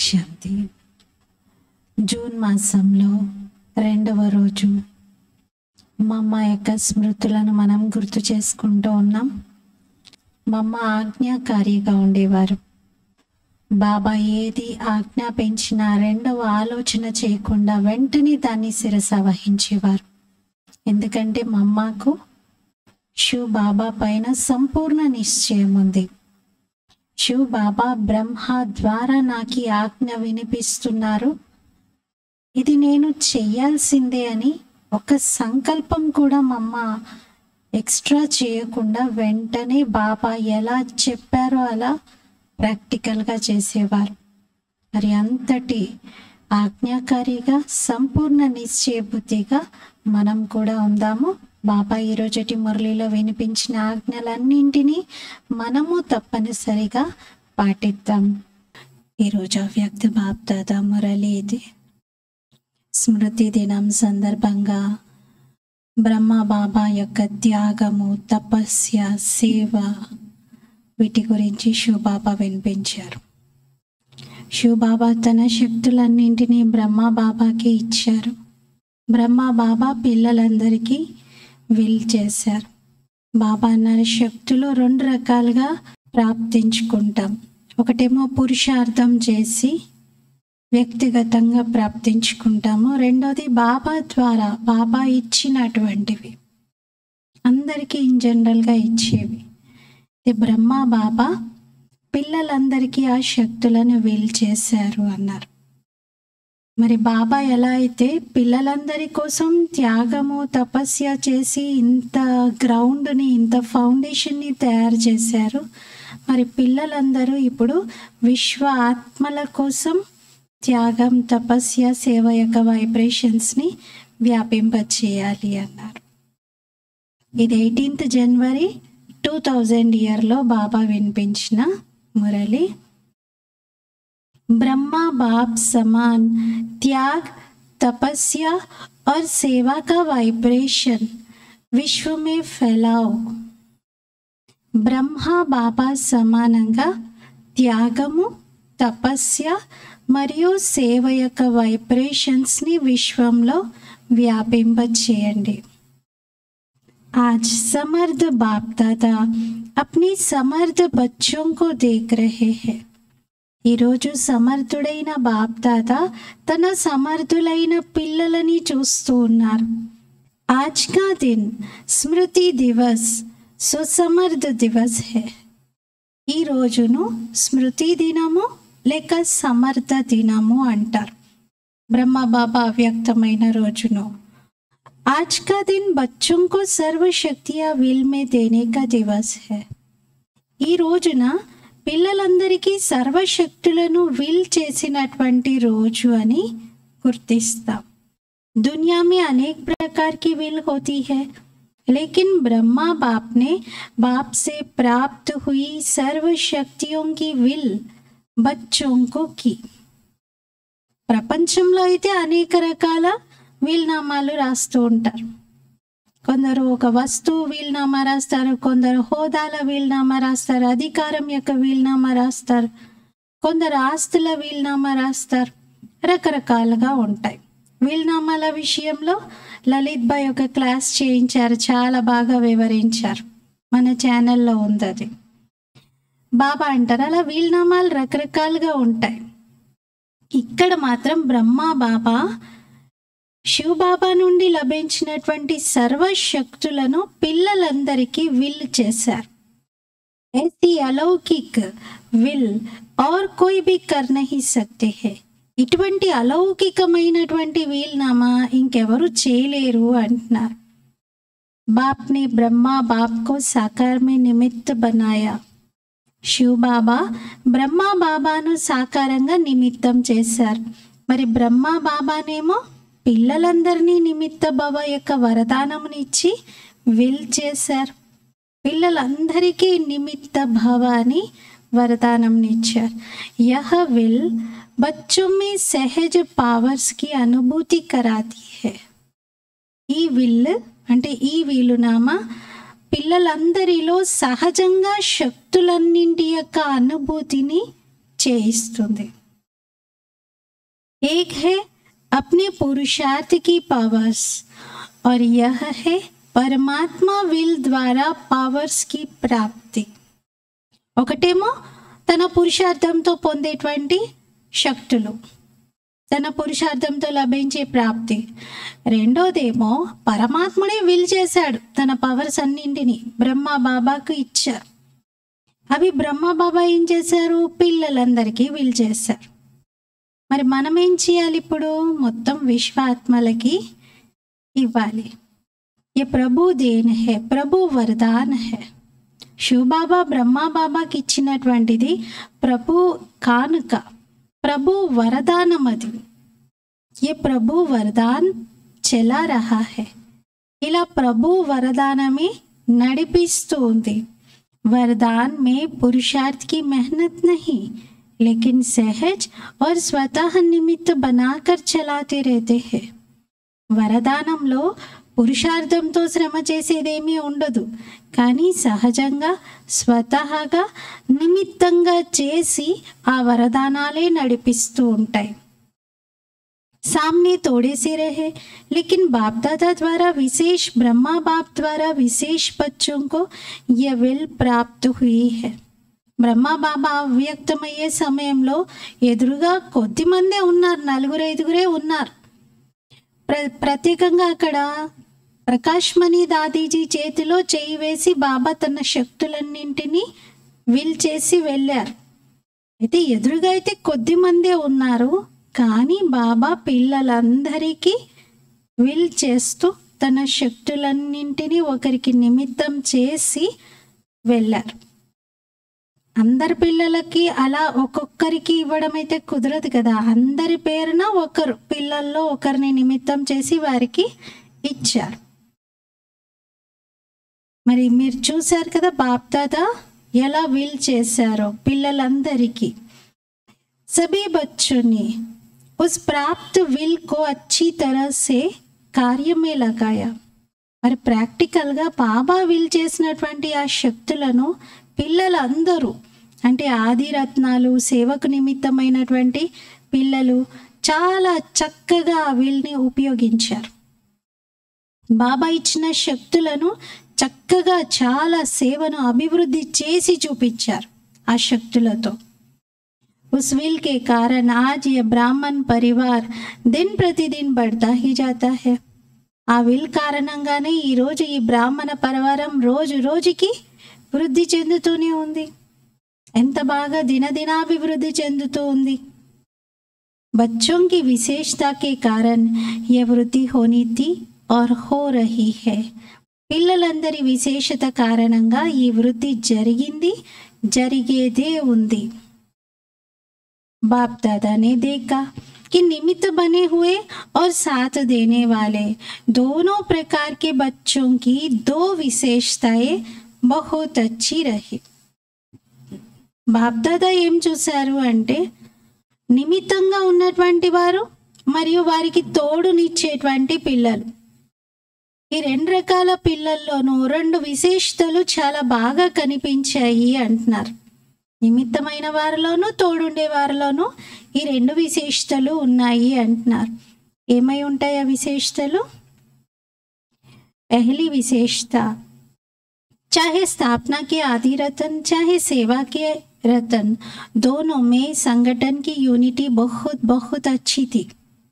శాంతి June మాసంలో రెండవ రోజు మా అమ్మ యొక్క స్మృతులను మనం గుర్తు చేసుకుంటూ ఉన్నాం మా అమ్మ ఆజ్ఞాకారిగా ఉండేవారు బాబా ఏది ఆజ్ఞాపించినా రెండవ ఆలోచన చేయకుండా వెంటనే దాన్ని శిరస వహించేవారు ఎందుకంటే మా అమ్మకు శివ్ బాబా పైన సంపూర్ణ నిశ్చయం ఉంది శివ్ బాబా బ్రహ్మ ద్వారా నాకు ఈ ఆజ్ఞ వినిపిస్తున్నారు ఇది నేను చెయ్యాల్సిందే అని ఒక సంకల్పం కూడా మా అమ్మ ఎక్స్ట్రా చేయకుండా వెంటనే బాబా ఎలా చెప్పారో అలా ప్రాక్టికల్గా చేసేవారు మరి అంతటి ఆజ్ఞాకారిగా సంపూర్ణ నిశ్చయబుద్ధిగా మనం కూడా ఉందాము బాబా ఈరోజటి మురళిలో వినిపించిన ఆజ్ఞలన్నింటినీ మనము తప్పనిసరిగా పాటిద్దాం ఈరోజు అవ్యక్త బాప్దాద మురళి ఇది స్మృతి దినం సందర్భంగా బ్రహ్మ బాబా యొక్క త్యాగము తపస్య సేవ వీటి గురించి శివబాబా వినిపించారు శివబాబా తన శక్తులన్నింటినీ బ్రహ్మ బాబాకి ఇచ్చారు బ్రహ్మ బాబా పిల్లలందరికీ విల్ చేశారు బాబా అన్నారు శక్తులు రెండు రకాలుగా ప్రాప్తించుకుంటాం ఒకటేమో పురుషార్థం చేసి వ్యక్తిగతంగా ప్రాప్తించుకుంటాము రెండోది బాబా ద్వారా బాబా ఇచ్చినటువంటివి అందరికీ ఇన్ జనరల్గా ఇచ్చేవి ఇది బ్రహ్మ బాబా పిల్లలందరికీ ఆ శక్తులను వీల్ చేశారు అన్నారు మరి బాబా ఎలా అయితే పిల్లలందరి కోసం త్యాగము తపస్య చేసి ఇంత గ్రౌండ్ని ఇంత ఫౌండేషన్ని తయారు చేశారు మరి పిల్లలందరూ ఇప్పుడు విశ్వ ఆత్మల కోసం త్యాగం తపస్య సేవ యొక్క వైబ్రేషన్స్ని వ్యాపింపచేయాలి అన్నారు ఇది ఎయిటీన్త్ జనవరి టూ థౌజండ్ ఇయర్లో బాబా వినిపించిన మురళి ब्रह्मा बाप समान त्याग तपस्या और सेवा का वाइब्रेशन विश्व में फैलाओ బ్రహ్మ బాబా సమానంగా త్యాగము తపస్య మరియు సేవ యొక్క వైబ్రేషన్స్ని విశ్వంలో వ్యాపింపచేయండి आज समर्थ बाप दादा अपनी समर्थ बच्चों को देख रहे हैं ఈరోజు సమర్థుడైన బాప్దాద తన సమర్థులైన పిల్లలని చూస్తూ ఉన్నారు ఆజ్ కా దిన్ స్మృతి దివస్ సుసమర్థ దివస్ హే ఈ రోజును స్మృతి దినము లేక సమర్థ దినము అంటారు బ్రహ్మ బాబా అవ్యక్తమైన రోజును आज का दिन बच्चों को सर्व शक्तियां विल में देने का दिवस है ఈ రోజున పిల్లలందరికీ సర్వశక్తులను విల్ చేసినటువంటి రోజు అని గుర్తిస్తాం दुनिया में अनेक प्रकार की विल होती है लेकिन ब्रह्मा बाप ने बाप से प्राप्त हुई सर्व शक्तियों की विल बच्चों को की ప్రపంచంలో అయితే అనేక రకాల వీల్నామాలు రాస్తూ ఉంటారు కొందరు ఒక వస్తువు వీల్నామా రాస్తారు కొందరు హోదాల వీల్నామా రాస్తారు అధికారం యొక్క వీల్నామా రాస్తారు కొందరు ఆస్తుల వీల్నామా రాస్తారు రకరకాలుగా ఉంటాయి వీల్నామాల విషయంలో లలిత్ బాయ్ ఒక క్లాస్ చేయించారు చాలా బాగా వివరించారు మన ఛానల్లో ఉంది అది బాబా అంటారు అలా వీల్నామాలు రకరకాలుగా ఉంటాయి ఇక్కడ మాత్రం బ్రహ్మ బాబా శివ బాబా నుండి లభించినటువంటి సర్వశక్తులను పిల్లలందరికీ విల్ చేశారు ऐसी अलौकिक విల్ और कोई भी कर नहीं सकते है ఇటువంటి అలౌకికమైనటువంటి వీల్నామా ఇంకెవరు చేయలేరు అంటున్నారు బాప్ని బ్రహ్మ బాప్ కో సాకార్ మే నిమిత్త బనాయా శివ్ బాబా బ్రహ్మ బాబాను సాకారంగా నిమిత్తం చేశారు మరి బ్రహ్మ బాబానేమో పిల్లలందరినీ నిమిత్త భవ యొక్క వరదానమునిచ్చి విల్ చేశారు పిల్లలందరికీ నిమిత్త భవ అని వరదానంనిచ్చారు యహ విల్ बच्चों में सहज पावर्स की అనుభూతి कराती है ఈ విల్ అంటే ఈ వీలునామా పిల్లలందరిలో సహజంగా శక్తులన్నింటి యొక్క అనుభూతిని చేయిస్తుంది एक है अपने पुरुषार्थ की पावर्स और यह है పరమాత్మ విల్ ద్వారా పవర్స్ కి ప్రాప్తి ఒకటేమో తన పురుషార్థంతో పొందేటువంటి శక్తులు తన పురుషార్థంతో లభించే ప్రాప్తి రెండోదేమో పరమాత్ముడే విల్ చేశాడు తన పవర్స్ అన్నింటినీ బ్రహ్మ బాబాకు ఇచ్చారు అవి బ్రహ్మ బాబా ఏం చేశారు పిల్లలందరికీ విల్ చేశారు మరి మనం ఏం చేయాలి ఇప్పుడు మొత్తం విశ్వాత్మలకి ఇవ్వాలి ये प्रभु देन है ప్రభు వరదాన్ హే శివబాబా బ్రహ్మ బాబాకి ఇచ్చినటువంటిది ప్రభు కానుక ప్రభు వరదానం అది ये ప్రభు వరదాన్ చలా రహా హే ఇలా ప్రభు వరదానమే నడిపిస్తూ ఉంది वरदान में पुरुषार्थ की मेहनत नहीं लेकिन सहज और स्वतः निमित्त बनाकर चलाते रहते हैं వరదానంలో పురుషార్థంతో శ్రమ చేసేదేమీ ఉండదు కానీ సహజంగా స్వతహాగా నిమిత్తంగా చేసి ఆ వరదానాలే నడిపిస్తూ ఉంటాయి सामने थोड़े से रहे लेकिन बाप दादा द्वारा विशेष ब्रह्मा बाप द्वारा विशेष बच्चों को यह विल प्राप्त हुई है బ్రహ్మ బాబా అవ్యక్తమయ్యే సమయంలో ఎదురుగా కొద్ది మందే ఉన్నారు నలుగురు ఐదుగురే ఉన్నారు ప్ర ప్రత్యేకంగా అక్కడ ప్రకాష్ మణి దాదీజీ చేతిలో చేయి వేసి బాబా తన శక్తులన్నింటినీ విల్ చేసి వెళ్ళారు అయితే ఎదురుగా అయితే కొద్ది మందే ఉన్నారు కానీ బాబా పిల్లలందరికీ విల్ చేస్తూ తన శక్తులన్నింటినీ ఒకరికి నిమిత్తం చేసి వెళ్ళారు అందరి పిల్లలకి అలా ఒక్కొక్కరికి ఇవ్వడం అయితే కుదరదు కదా అందరి పేరున ఒకరు పిల్లల్లో ఒకరిని నిమిత్తం చేసి వారికి ఇచ్చారు మరి మీరు చూశారు కదా బాప్దాదా ఎలా విల్ చేశారో పిల్లలందరికీ सभी बच्चों ने उस प्राप्त विल को अच्छी तरह से కార్యం में लगाया మరి ప్రాక్టికల్గా బాబా విల్ చేసినటువంటి ఆ శక్తులను పిల్లలందరూ అంటే ఆది రత్నాలు సేవకు నిమిత్తమైనటువంటి పిల్లలు చాలా చక్కగా ఆ విల్ని ఉపయోగించారు బాబా ఇచ్చిన శక్తులను చక్కగా చాలా సేవను అభివృద్ధి చేసి చూపించారు ఆ శక్తులతో उस विल के कारण आज ये ब्राह्मण परिवार दिन प्रतिदिन बढ़ता ही जाता है ఆ విల్ కారణంగానే ఈరోజు ఈ బ్రాహ్మణ పరివారం రోజు రోజుకి వృద్ధి చెందుతూనే ఉంది ఎంత బాగా దినదినాభివృద్ధి చెందుతూ ఉంది बच्चों की विशेषता के कारण यह वृद्धि होनी थी और हो रही है పిల్లలందరి విశేషత కారణంగా ఈ వృద్ధి జరిగింది జరిగేదే ఉంది बाप दादा ने देखा कि निमित्त बने हुए और साथ देने वाले दोनों प्रकार के बच्चों की दो विशेषताएं बहुत अच्छी रही బాప్దాదా ఏం చూశారు అంటే నిమిత్తంగా ఉన్నటువంటి వారు మరియు వారికి తోడునిచ్చేటువంటి పిల్లలు ఈ రెండు రకాల పిల్లల్లోనూ రెండు విశేషతలు చాలా బాగా కనిపించాయి అంటున్నారు నిమిత్తమైన వారిలోనూ తోడుండే వారిలోనూ ఈ రెండు విశేషతలు ఉన్నాయి అంటున్నారు ఏమై ఉంటాయి ఆ విశేషతలు पहली विशेषता चाहे स्थापना के आदि रतन चाहे सेवा के रतन दोनों में संगठन की यूनिटी बहुत बहुत अच्छी थी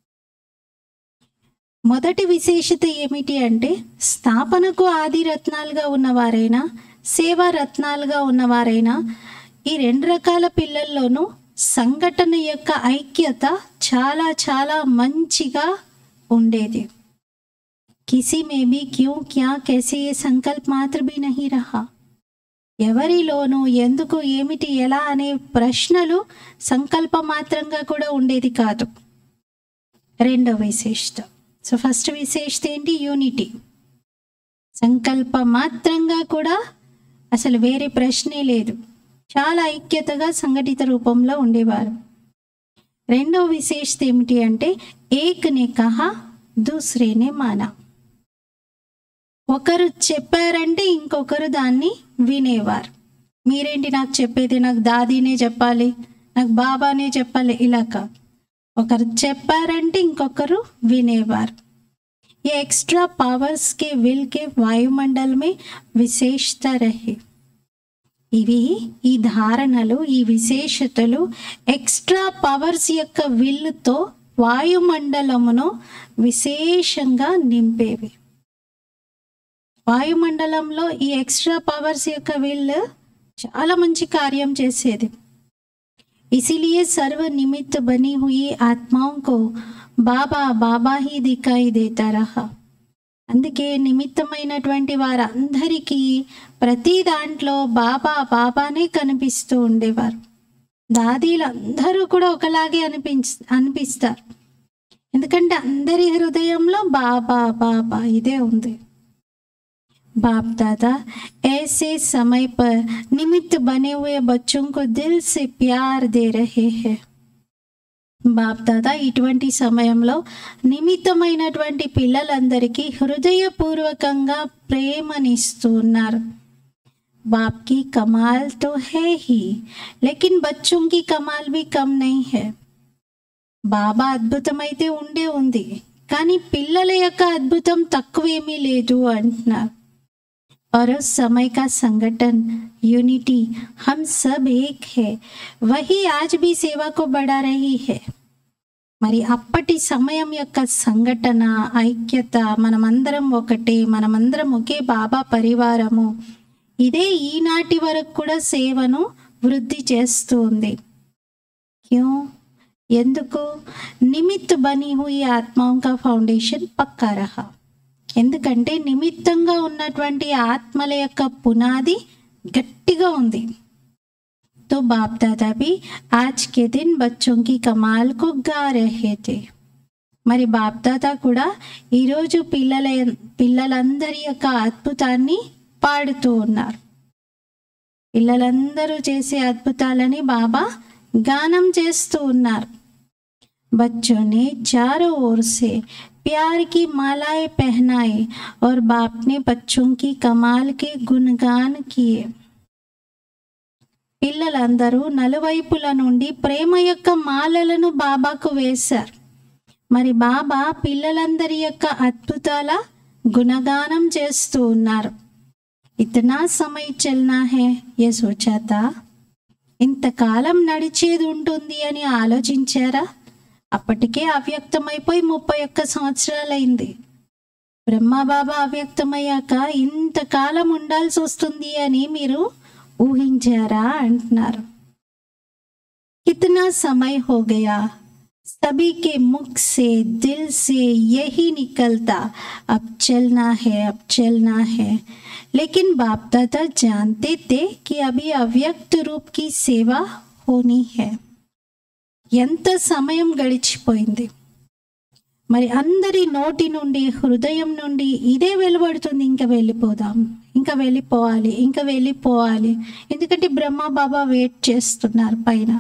మొదటి విశేషత ఏమిటి అంటే స్థాపనకు ఆది రత్నాలుగా ఉన్నవారైనా సేవా రత్నాలుగా ఉన్నవారైనా ఈ రెండు రకాల పిల్లల్లోనూ సంఘటన యొక్క ఐక్యత చాలా చాలా మంచిగా ఉండేది కిసి మే బి క్యూ క్యా कैसे ये संकल्प मात्र भी नहीं रहा ఎవరిలోనూ ఎందుకు ఏమిటి ఎలా అనే ప్రశ్నలు సంకల్ప మాత్రంగా కూడా ఉండేది కాదు రెండవ విశేషత సో ఫస్ట్ విశేషత ఏంటి యూనిటీ సంకల్ప మాత్రంగా కూడా అసలు వేరే ప్రశ్నే లేదు చాలా ఐక్యతగా సంఘటిత రూపంలో ఉండేవారు రెండవ విశేషత ఏమిటి అంటే ఏక్ నే కహా దూసరేనే మానా ఒకరు చెప్పారంటే ఇంకొకరు దాన్ని వినేవారు మీరేంటి నాకు చెప్పేది నాకు దాదీనే చెప్పాలి నాకు బాబానే చెప్పాలి ఇలా కాదు ఒకరు చెప్పారంటే ఇంకొకరు వినేవారు ये एक्स्ट्रा पावर्स के विल के वायुमंडल में विशेषता रहे ఇవి ఈ ధారణలు ఈ విశేషతలు ఎక్స్ట్రా పవర్స్ యొక్క విల్లుతో వాయుమండలమును విశేషంగా నింపేవి వాయుమండలంలో ఈ ఎక్స్ట్రా పవర్స్ యొక్క విల్ చాలా మంచి కార్యం చేసేది इसीलिए सर्व निमित्त बनी हुई आत्माओं को బాబా బాబా హీ దికాయి దేతా రహా అందుకే నిమిత్తమైనటువంటి వారందరికీ ప్రతి దాంట్లో బాబా బాబానే కనిపిస్తూ ఉండేవారు దాదీలు అందరూ కూడా ఒకలాగే అనిపించ అనిపిస్తారు ఎందుకంటే అందరి హృదయంలో బాబా బాబా ఇదే ఉంది बाप दादा ऐसे समय पर निमित्त बने हुए बच्चों को दिल से प्यार दे रहे हैं బాప్ దాదా ఇటువంటి సమయంలో నిమిత్తమైనటువంటి పిల్లలందరికీ హృదయపూర్వకంగా ప్రేమనిస్తూ ఉన్నారు బాప్ की कमाल तो है ही लेकिन बच्चों की कमाल भी कम नहीं है బాబా అద్భుతమైతే ఉండే ఉంది కానీ పిల్లల యొక్క అద్భుతం తక్కువేమీ లేదు అంటున్నారు और उस समय का संगठन यूनिटी हम सब एक है वही आज भी सेवा को बढ़ा रही है మరి అప్పటి సమయం యొక్క సంఘటన ఐక్యత మనమందరం ఒకటే మనమందరం ఒకే బాబా పరివారము ఇదే ఈనాటి వరకు కూడా సేవను వృద్ధి చేస్తూ ఉంది క్యూ ఎందుకు నిమిత్ బనీ హుయి ఆత్మాం కా ఫౌండేషన్ పక్కా రహా ఎందుకంటే నిమిత్తంగా ఉన్నటువంటి ఆత్మల యొక్క పునాది గట్టిగా ఉంది तो बाप दादा भी आज के दिन बच्चों की कमाल को गा रहे थे మరి బాప్ దాదా కూడా ఈరోజు పిల్లల పిల్లలందరి యొక్క అద్భుతాన్ని పాడుతూ ఉన్నారు పిల్లలందరూ చేసే అద్భుతాలని బాబా గానం చేస్తూ ఉన్నారు बच्चों ने चारों ओर से प्यार की मालाएं पहनाई और बाप ने बच्चों की कमाल के गुणगान किए పిల్లలందరూ నలువైపుల నుండి ప్రేమ యొక్క మాలలను బాబాకు వేశారు మరి బాబా పిల్లలందరి యొక్క అద్భుతాల గుణగానం చేస్తూ ఉన్నారు ఇతనా సమయ చల్నా హే ఏ సోచాతా ఇంతకాలం నడిచేది ఉంటుంది అని ఆలోచించారా అప్పటికే అవ్యక్తమైపోయి ముప్పై ఒక్క సంవత్సరాలైంది బ్రహ్మబాబా అవ్యక్తమయ్యాక ఇంతకాలం ఉండాల్సి వస్తుంది అని మీరు ఊహించారా అంటున్నారు कितना समय हो गया सभी के मुख से दिल से यही निकलता अब चलना है अब चलना है लेकिन बाप दादा जानते थे कि अभी अव्यक्त रूप की सेवा होनी है ఎంత సమయం గడిచిపోయింది మరి అందరి నోటి నుండి హృదయం నుండి ఇదే వెలువడుతుంది ఇంకా వెళ్ళిపోదాం ఇంకా వెళ్ళిపోవాలి ఇంకా వెళ్ళిపోవాలి ఎందుకంటే బ్రహ్మ బాబా వెయిట్ చేస్తున్నారు పైన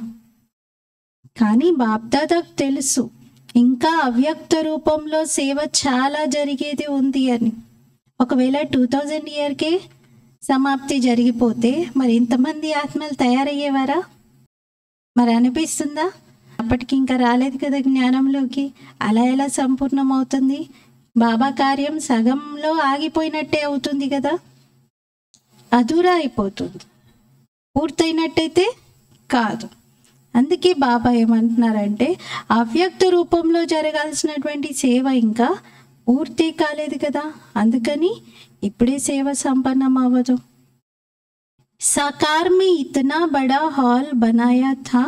కానీ బాప్దాదాకు తెలుసు ఇంకా అవ్యక్త రూపంలో సేవ చాలా జరిగేది ఉంది అని ఒకవేళ టూ థౌజండ్ ఇయర్కే సమాప్తి జరిగిపోతే మరి ఇంతమంది ఆత్మలు తయారయ్యేవారా మరి అనిపిస్తుందా అప్పటికి ఇంకా రాలేదు కదా జ్ఞానంలోకి అలా ఎలా సంపూర్ణం అవుతుంది బాబా కార్యం సగంలో ఆగిపోయినట్టే అవుతుంది కదా అధూరా అయిపోతుంది పూర్తయినట్టయితే కాదు అందుకే బాబా ఏమంటున్నారంటే అవ్యక్త రూపంలో జరగాల్సినటువంటి సేవ ఇంకా పూర్తి కాలేదు కదా అందుకని ఇప్పుడే సేవ సంపన్నం అవ్వదు సాకార్ में इतना बड़ा హాల్ बनाया था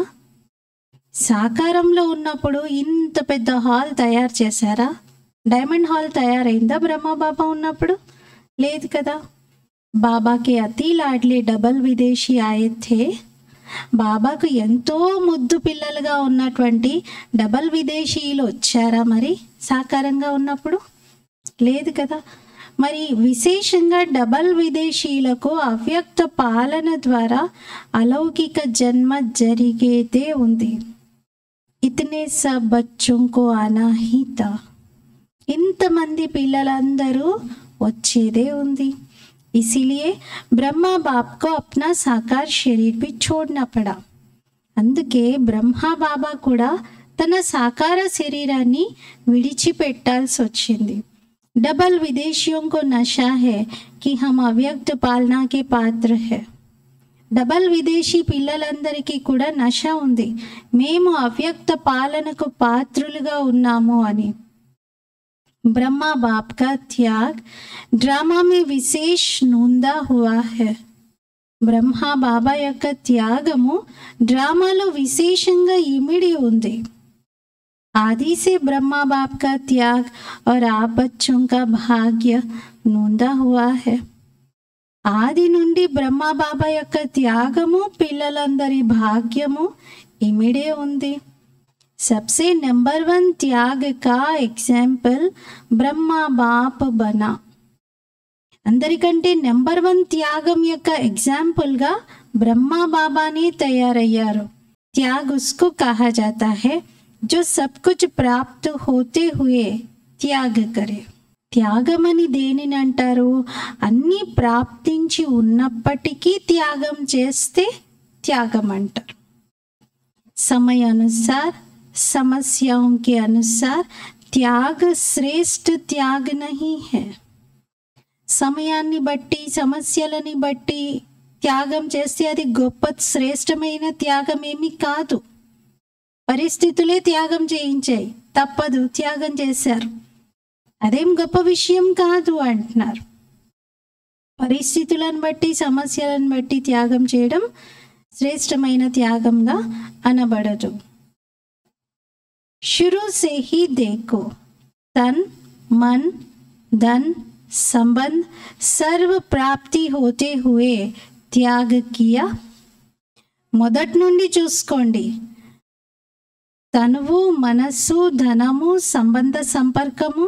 సాకారంలో ఉన్నప్పుడు ఇంత పెద్ద హాల్ తయారు చేశారా డైమండ్ హాల్ తయారైందా బ్రహ్మబాబా ఉన్నప్పుడు లేదు కదా బాబాకి అతి లాడ్లే డబల్ విదేశీ ఆయత్తే బాబాకు ఎంతో ముద్దు పిల్లలుగా ఉన్నటువంటి డబల్ విదేశీయులు వచ్చారా మరి సాకారంగా ఉన్నప్పుడు లేదు కదా మరి విశేషంగా డబల్ విదేశీయులకు అవ్యక్త పాలన ద్వారా అలౌకిక జన్మ జరిగేదే ఉంది ఇతనే సబ్ బచ్చోं को आना ही था ఇంతమంది పిల్లలందరూ వచ్చేదే ఉంది ఇసిలియే బ్రహ్మ బాప్కో అప్నా సాకార్ శరీర్ బి छोड़ना పడా అందుకే బ్రహ్మ బాబా కూడా తన సాకార శరీరాన్ని విడిచిపెట్టాల్సి వచ్చింది डबल विदेशियों को नशा है कि हम अव्यक्त पालना के पात्र है డబల్ విదేశీ పిల్లలందరికీ కూడా నశ ఉంది మేము అవ్యక్త పాలనకు పాత్రులుగా ఉన్నాము అని ब्रह्मा बाप का त्याग ड्रामा में विशेष नोंदा हुआ है బ్రహ్మ బాబా యొక్క త్యాగము డ్రామాలో విశేషంగా ఇమిడి ఉంది आदि से ब्रह्मा बाप का त्याग और आप बच्चों का भाग्य नोंदा हुआ है ఆది నుండి బ్రహ్మ బాబా యొక్క త్యాగము పిల్లలందరి భాగ్యము ఇమిడే ఉంది सबसे नंबर वन त्याग का एग्जाम्पल బ్రహ్మ బాప్ బనా అందరికంటే నెంబర్ వన్ త్యాగం యొక్క ఎగ్జాంపుల్గా బ్రహ్మ బాబానే తయారయ్యారు त्याग उसको कहा जाता है जो सब कुछ प्राप्त होते हुए త్యాగ करे త్యాగమని దేనిని అంటారు అన్నీ ప్రాప్తించి ఉన్నప్పటికీ త్యాగం చేస్తే త్యాగం అంటారు समय अनुसार समस्याओं के अनुसार त्याग श्रेष्ठ त्याग नहीं है సమయాన్ని బట్టి సమస్యలని బట్టి త్యాగం చేస్తే అది గొప్ప శ్రేష్టమైన త్యాగం ఏమీ కాదు పరిస్థితులే త్యాగం చేయించాయి తప్పదు త్యాగం చేశారు అదేం గొప్ప విషయం కాదు అంటున్నారు పరిస్థితులను బట్టి సమస్యలను బట్టి త్యాగం చేయడం శ్రేష్టమైన త్యాగంగా అనబడదు शुरू से ही देखो तन मन धन संबंध सर्व प्राप्ति होते हुए త్యాగ కియా మొదటి నుండి చూసుకోండి తనువు మనస్సు ధనము సంబంధ సంపర్కము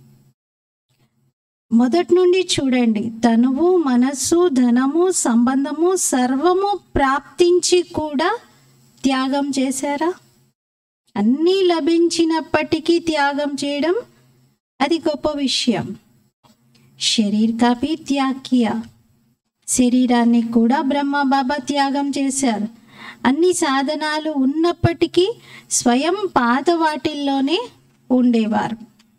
మొదటి నుండి చూడండి తనువు మనస్సు ధనము సంబంధము సర్వము ప్రాప్తించి కూడా త్యాగం చేశారా అన్నీ లభించినప్పటికీ త్యాగం చేయడం అది గొప్ప విషయం శరీర్ కా భీ త్యాగ్ కియా శరీరాన్ని కూడా బ్రహ్మ బాబా త్యాగం చేశారు అన్ని సాధనాలు ఉన్నప్పటికీ స్వయం పాత వాటిల్లోనే ఉండేవారు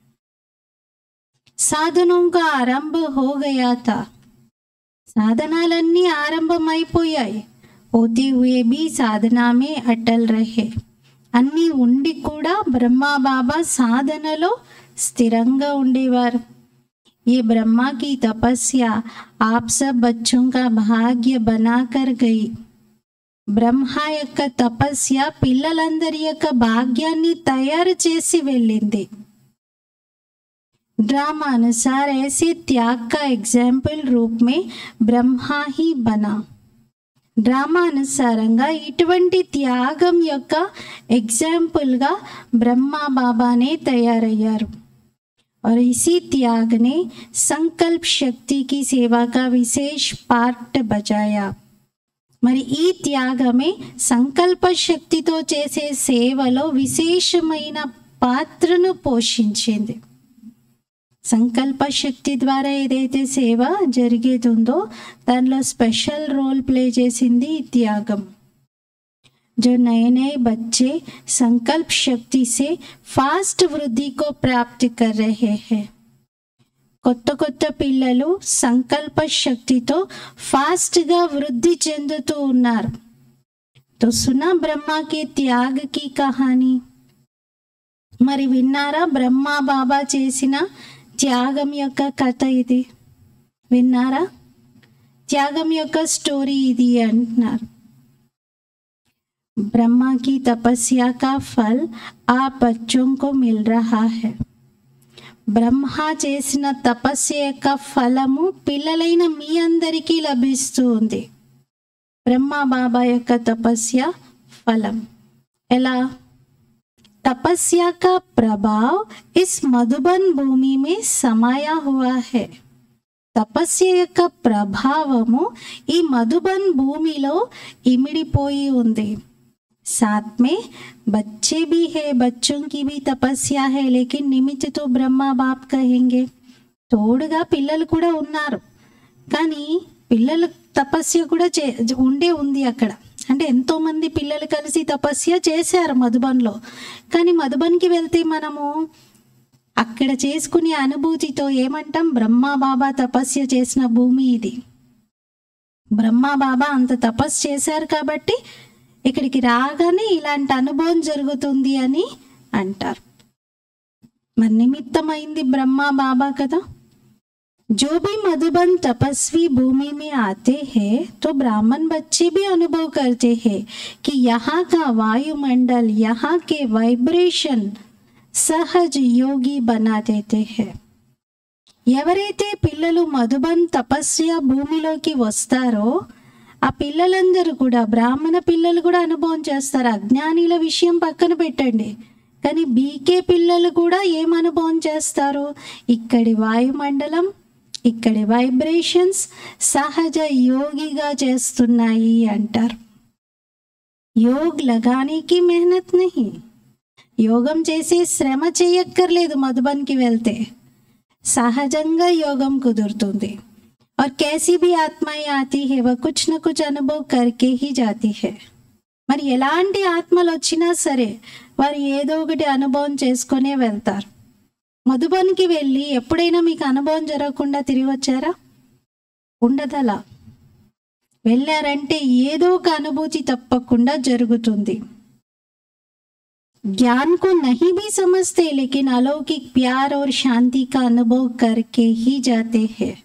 సాధనం కా ఆరంభ హో గయా తా సాధనాలన్నీ ఆరంభమైపోయాయి పోతే హుయే బి సాధనామే అటల్ రహే అన్నీ ఉండి కూడా బ్రహ్మ బాబా సాధనలో స్థిరంగా ఉండేవారు ये ब्रह्मा की तपस्या आप सब बच्चों का भाग्य बनाकर गई బ్రహ్మ యొక్క తపస్య పిల్లలందరి యొక్క భాగ్యాన్ని తయారు చేసి వెళ్ళింది ड्रामा अनुसार ऐसे त्याग का एग्जाम्पल रूप में ब्रह्मा ही बना డ్రామా అనుసారంగా ఇటువంటి త్యాగం యొక్క ఎగ్జాంపుల్గా బ్రహ్మ బాబానే తయారయ్యారు और इसी त्याग ने संकल्प शक्ति की सेवा का विशेष पार्ट बजाया మరి ఈ త్యాగమే సంకల్ప శక్తితో చేసే సేవలో విశేషమైన పాత్రను పోషించింది సంకల్ప శక్తి ద్వారా ఏదైతే సేవ జరిగేదుందో దానిలో స్పెషల్ రోల్ ప్లే చేసింది ఈ త్యాగం जो नए नए बच्चे संकल्प शक्ति से फास्ट वृद्धि को प्राप्त कर रहे हैं కొత్త కొత్త పిల్లలు సంకల్ప శక్తితో ఫాస్ట్గా వృద్ధి చెందుతూ ఉన్నారు తో సునా బ్రహ్మకి త్యాగకి కహాని మరి విన్నారా బ్రహ్మ బాబా చేసిన త్యాగం యొక్క కథ ఇది విన్నారా త్యాగం యొక్క స్టోరీ ఇది అంటున్నారు ब्रह्मा की तपस्या का फल आप बच्चों को मिल रहा है బ్రహ్మ చేసిన తపస్య యొక్క ఫలము పిల్లలైన మీ అందరికీ లభిస్తూ ఉంది బ్రహ్మ బాబా యొక్క తపస్య ఫలం ఎలా तपस्या का प्रभाव इस मधुबन भूमि में समाया हुआ है తపస్య యొక్క ప్రభావము ఈ మధుబన్ భూమిలో ఇమిడిపోయి ఉంది साथ में बच्चे भी है बच्चों की भी तपस्या है लेकिन निमित्त तो ब्रह्मा बाप कहेंगे తోడుగా పిల్లలు కూడా ఉన్నారు కానీ పిల్లల తపస్య కూడా చే ఉండే ఉంది అక్కడ అంటే ఎంతో మంది పిల్లలు కలిసి తపస్య చేశారు మధుబన్లో కానీ మధుబన్కి వెళ్తే మనము అక్కడ చేసుకునే అనుభూతితో ఏమంటాం బ్రహ్మ బాబా తపస్య చేసిన భూమి ఇది బ్రహ్మ బాబా అంత తపస్సు చేశారు కాబట్టి ఇక్కడికి రాగానే ఇలాంటి అనుభవం జరుగుతుంది అని అంటారు మరి నిమిత్తమైంది బ్రహ్మ బాబా కదా जो भी मधुबन तपस्वी भूमि में आते हैं तो ब्राह्मण बच्चे भी अनुभव करते हैं कि यहाँ का वायुमंडल यहाँ के वाइब्रेशन सहज योगी बना देते हैं ఎవరైతే పిల్లలు మధుబన్ తపస్య భూమిలోకి వస్తారో ఆ పిల్లలందరూ కూడా బ్రాహ్మణ పిల్లలు కూడా అనుభవం చేస్తారు అజ్ఞానిల విషయం పక్కన పెట్టండి కానీ బీకే పిల్లలు కూడా ఏం అనుభవం చేస్తారు ఇక్కడి వాయుమండలం ఇక్కడి వైబ్రేషన్స్ సహజ యోగిగా చేస్తున్నాయి అంటారు యోగ్ లగానికి మెహనత్ నహి యోగం చేసే శ్రమ చేయక్కర్లేదు మధుబన్కి వెళ్తే సహజంగా యోగం కుదురుతుంది और कैसी भी आत्माएं आती है वह कुछ न कुछ अनुभव करके ही जाती है మరి ఎలాంటి ఆత్మలు వచ్చినా సరే వారు ఏదో ఒకటి అనుభవం చేసుకునే వెళ్తారు మధుబన్కి వెళ్ళి ఎప్పుడైనా మీకు అనుభవం జరగకుండా తిరిగి వచ్చారా ఉండదలా వెళ్ళారంటే ఏదో ఒక అనుభూతి తప్పకుండా జరుగుతుంది ज्ञान को नहीं भी समझते लेकिन अलौकिक प्यार और शांति का अनुभव करके ही जाते हैं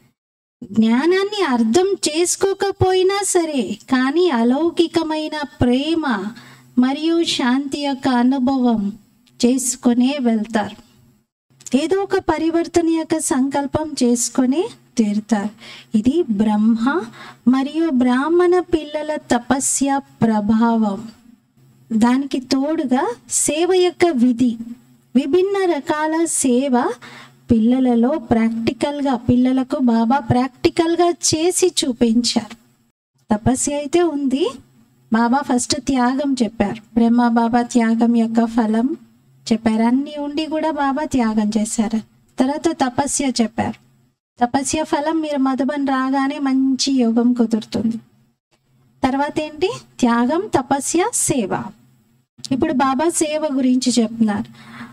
జ్ఞానాన్ని అర్థం చేసుకోకపోయినా సరే కానీ అలౌకికమైన ప్రేమ మరియు శాంతి యొక్క అనుభవం చేసుకునే వెళ్తారు ఏదో ఒక పరివర్తన యొక్క సంకల్పం చేసుకొని తీరుతారు ఇది బ్రహ్మ మరియు బ్రాహ్మణ పిల్లల తపస్య ప్రభావం దానికి తోడుగా సేవ యొక్క విధి విభిన్న రకాల సేవ పిల్లలలో ప్రాక్టికల్గా పిల్లలకు బాబా ప్రాక్టికల్గా చేసి చూపించారు తపస్య అయితే ఉంది బాబా ఫస్ట్ త్యాగం చెప్పారు బ్రహ్మ బాబా త్యాగం యొక్క ఫలం చెప్పారు అన్నీ ఉండి కూడా బాబా త్యాగం చేశారు తర్వాత తపస్య చెప్పారు తపస్య ఫలం మీరు మధుబన్ రాగానే మంచి యోగం కుదురుతుంది తర్వాత ఏంటి త్యాగం తపస్య సేవ ఇప్పుడు బాబా సేవ గురించి చెప్తున్నారు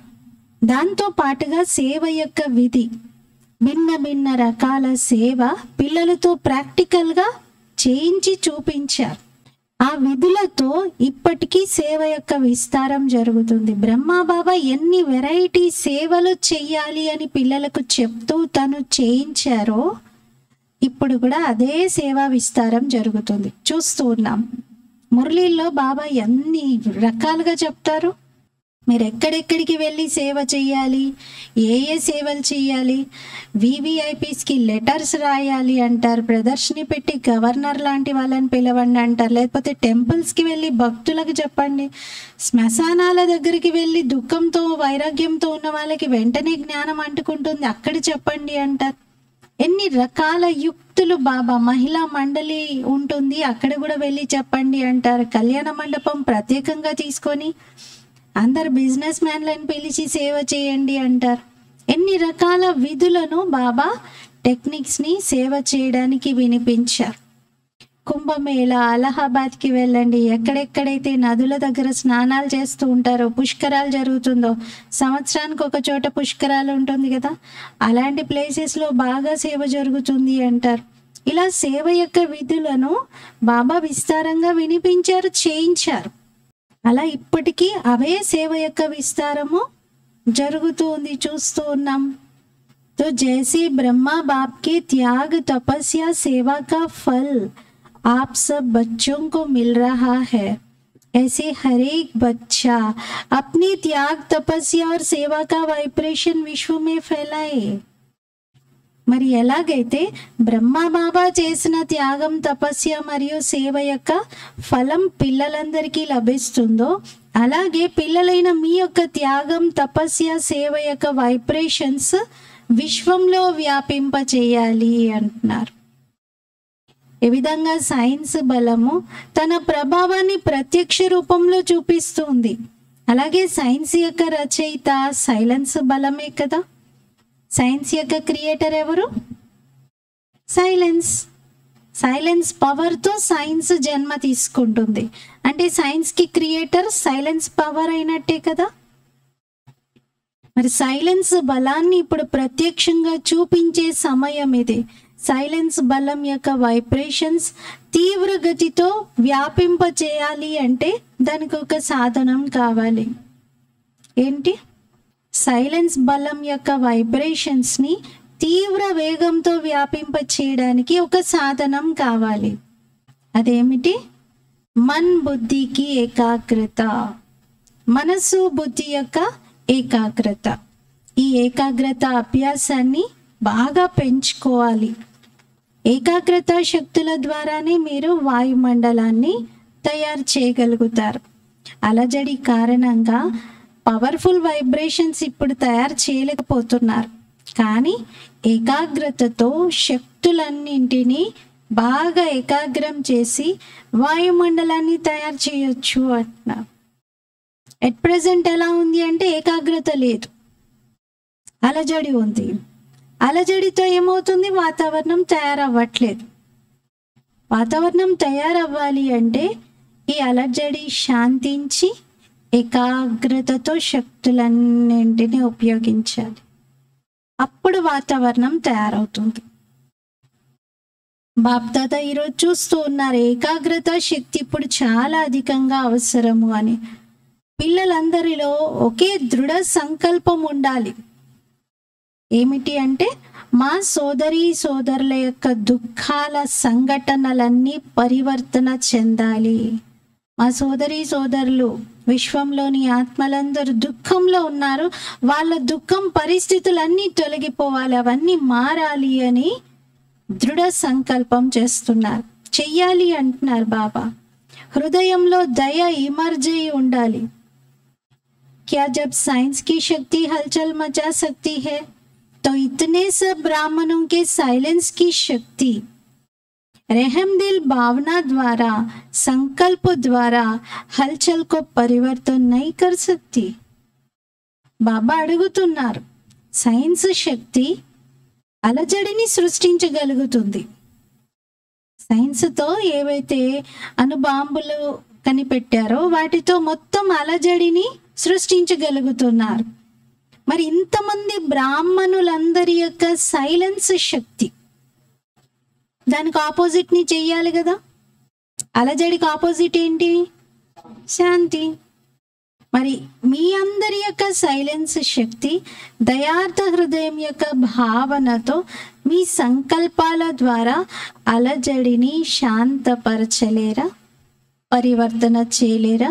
దాంతో పాటుగా సేవ యొక్క విధి భిన్న భిన్న రకాల సేవ పిల్లలతో ప్రాక్టికల్గా చేయించి చూపించారు ఆ విధులతో ఇప్పటికీ సేవ యొక్క విస్తారం జరుగుతుంది బ్రహ్మ బాబా ఎన్ని వెరైటీ సేవలు చెయ్యాలి అని పిల్లలకు చెప్తూ తను చేయించారో ఇప్పుడు కూడా అదే సేవా విస్తారం జరుగుతుంది చూస్తూ ఉన్నాం మురళీల్లో బాబా ఎన్ని రకాలుగా చెప్తారు మీరు ఎక్కడెక్కడికి వెళ్ళి సేవ చేయాలి ఏ ఏ సేవలు చేయాలి వివిఐపీస్కి లెటర్స్ రాయాలి అంటారు ప్రదర్శన పెట్టి గవర్నర్ లాంటి వాళ్ళని పిలవండి అంటారు లేకపోతే టెంపుల్స్కి వెళ్ళి భక్తులకు చెప్పండి శ్మశానాల దగ్గరికి వెళ్ళి దుఃఖంతో వైరాగ్యంతో ఉన్న వాళ్ళకి వెంటనే జ్ఞానం అంటుకుంటుంది అక్కడ చెప్పండి అంటారు ఎన్ని రకాల యుక్తులు బాబా మహిళా మండలి ఉంటుంది అక్కడ కూడా వెళ్ళి చెప్పండి అంటారు కళ్యాణ మండపం ప్రత్యేకంగా తీసుకొని అందరు బిజినెస్ మ్యాన్లను పిలిచి సేవ చేయండి అంటారు ఎన్ని రకాల విధులను బాబా టెక్నిక్స్ని సేవ చేయడానికి వినిపించారు కుంభమేళ అలహాబాద్కి వెళ్ళండి ఎక్కడెక్కడైతే నదుల దగ్గర స్నానాలు చేస్తూ ఉంటారో పుష్కరాలు జరుగుతుందో సంవత్సరానికి ఒక చోట పుష్కరాలు ఉంటుంది కదా అలాంటి ప్లేసెస్లో బాగా సేవ జరుగుతుంది అంటారు ఇలా సేవ యొక్క విధులను బాబా విస్తారంగా వినిపించారు చేయించారు అలా ఇప్పటికీ అవే సేవ యొక్క విస్తారము జరుగుతూ ఉంది చూస్తూ ఉన్నాం तो जैसे ब्रह्मा बाप के त्याग तपस्या सेवा का फल आप सब बच्चों को मिल रहा है ऐसे हर एक बच्चा अपनी त्याग तपस्या और सेवा का वाइब्रेशन विश्व में फैलाए మరి ఎలాగైతే బ్రహ్మ బాబా చేసిన త్యాగం తపస్య మరియు సేవ యొక్క ఫలం పిల్లలందరికీ లభిస్తుందో అలాగే పిల్లలైన మీ యొక్క త్యాగం తపస్య సేవ యొక్క వైబ్రేషన్స్ విశ్వంలో వ్యాపింప చేయాలి అంటున్నారు ఏ విధంగా సైన్స్ బలము తన ప్రభావాన్ని ప్రత్యక్ష రూపంలో చూపిస్తుంది అలాగే సైన్స్ యొక్క రచయిత సైలెన్స్ బలమే కదా సైన్స్ యొక్క క్రియేటర్ ఎవరు సైలెన్స్ సైలెన్స్ పవర్తో సైన్స్ జన్మ తీసుకుంటుంది అంటే సైన్స్కి క్రియేటర్ సైలెన్స్ పవర్ అయినట్టే కదా మరి సైలెన్స్ బలాన్ని ఇప్పుడు ప్రత్యక్షంగా చూపించే సమయం ఇది సైలెన్స్ బలం యొక్క వైబ్రేషన్స్ తీవ్ర గతితో వ్యాపింప చేయాలి అంటే దానికి ఒక సాధనం కావాలి ఏంటి సైలెన్స్ బలం యొక్క వైబ్రేషన్స్ని తీవ్ర వేగంతో వ్యాపింప చేయడానికి ఒక సాధనం కావాలి అదేమిటి మన్ బుద్ధికి ఏకాగ్రత మనసు బుద్ధి యొక్క ఏకాగ్రత ఈ ఏకాగ్రత అభ్యాసాన్ని బాగా పెంచుకోవాలి ఏకాగ్రత శక్తుల ద్వారానే మీరు వాయుమండలాన్ని తయారు చేయగలుగుతారు అలజడి కారణంగా పవర్ఫుల్ వైబ్రేషన్స్ ఇప్పుడు తయారు చేయలేకపోతున్నారు కానీ ఏకాగ్రతతో శక్తులన్నింటినీ బాగా ఏకాగ్రం చేసి వాయుమండలాన్ని తయారు చేయొచ్చు అంటున్నారు ఎట్ ప్రజెంట్ ఎలా ఉంది అంటే ఏకాగ్రత లేదు అలజడి ఉంది అలజడితో ఏమవుతుంది వాతావరణం తయారవ్వట్లేదు వాతావరణం తయారవ్వాలి అంటే ఈ అలజడి శాంతించి ఏకాగ్రతతో శక్తులన్నింటినీ ఉపయోగించాలి అప్పుడు వాతావరణం తయారవుతుంది బాప్దాద ఈరోజు చూస్తూ ఉన్నారు ఏకాగ్రత శక్తి ఇప్పుడు చాలా అధికంగా అవసరము అని పిల్లలందరిలో ఒకే దృఢ సంకల్పం ఉండాలి ఏమిటి అంటే మా సోదరి సోదరుల యొక్క దుఃఖాల సంఘటనలన్నీ పరివర్తన చెందాలి మా సోదరి సోదరులు విశ్వంలోని ఆత్మలందరూ దుఃఖంలో ఉన్నారు వాళ్ళ దుఃఖం పరిస్థితులన్నీ తొలగిపోవాలి అవన్నీ మారాలి అని దృఢ సంకల్పం చేస్తున్నారు చెయ్యాలి అంటున్నారు బాబా హృదయంలో దయ ఇమర్జయి ఉండాలి क्या जब साइंस की शक्ति हलचल मचा सकती है तो इतने सब ब्राह्मणों के साइलेंस की शक्ति रहम दिल भावना द्वारा संकल्प द्वारा हलचल को परिवर्तन नहीं कर सकती బాబా అడుగుతున్నారు సైన్స్ శక్తి అలజడిని సృష్టించగలుగుతుంది సైన్స్తో ఏవైతే అణుబాంబులు కనిపెట్టారో వాటితో మొత్తం అలజడిని సృష్టించగలుగుతున్నారు మరి ఇంతమంది బ్రాహ్మణులందరి యొక్క సైలెన్స్ శక్తి దానికి ఆపోజిట్ని చెయ్యాలి కదా అలజడికి ఆపోజిట్ ఏంటి శాంతి మరి మీ అందరి యొక్క సైలెన్స్ శక్తి దయార్థ హృదయం యొక్క భావనతో మీ సంకల్పాల ద్వారా అలజడిని శాంతపరచలేరా పరివర్తన చేయలేరా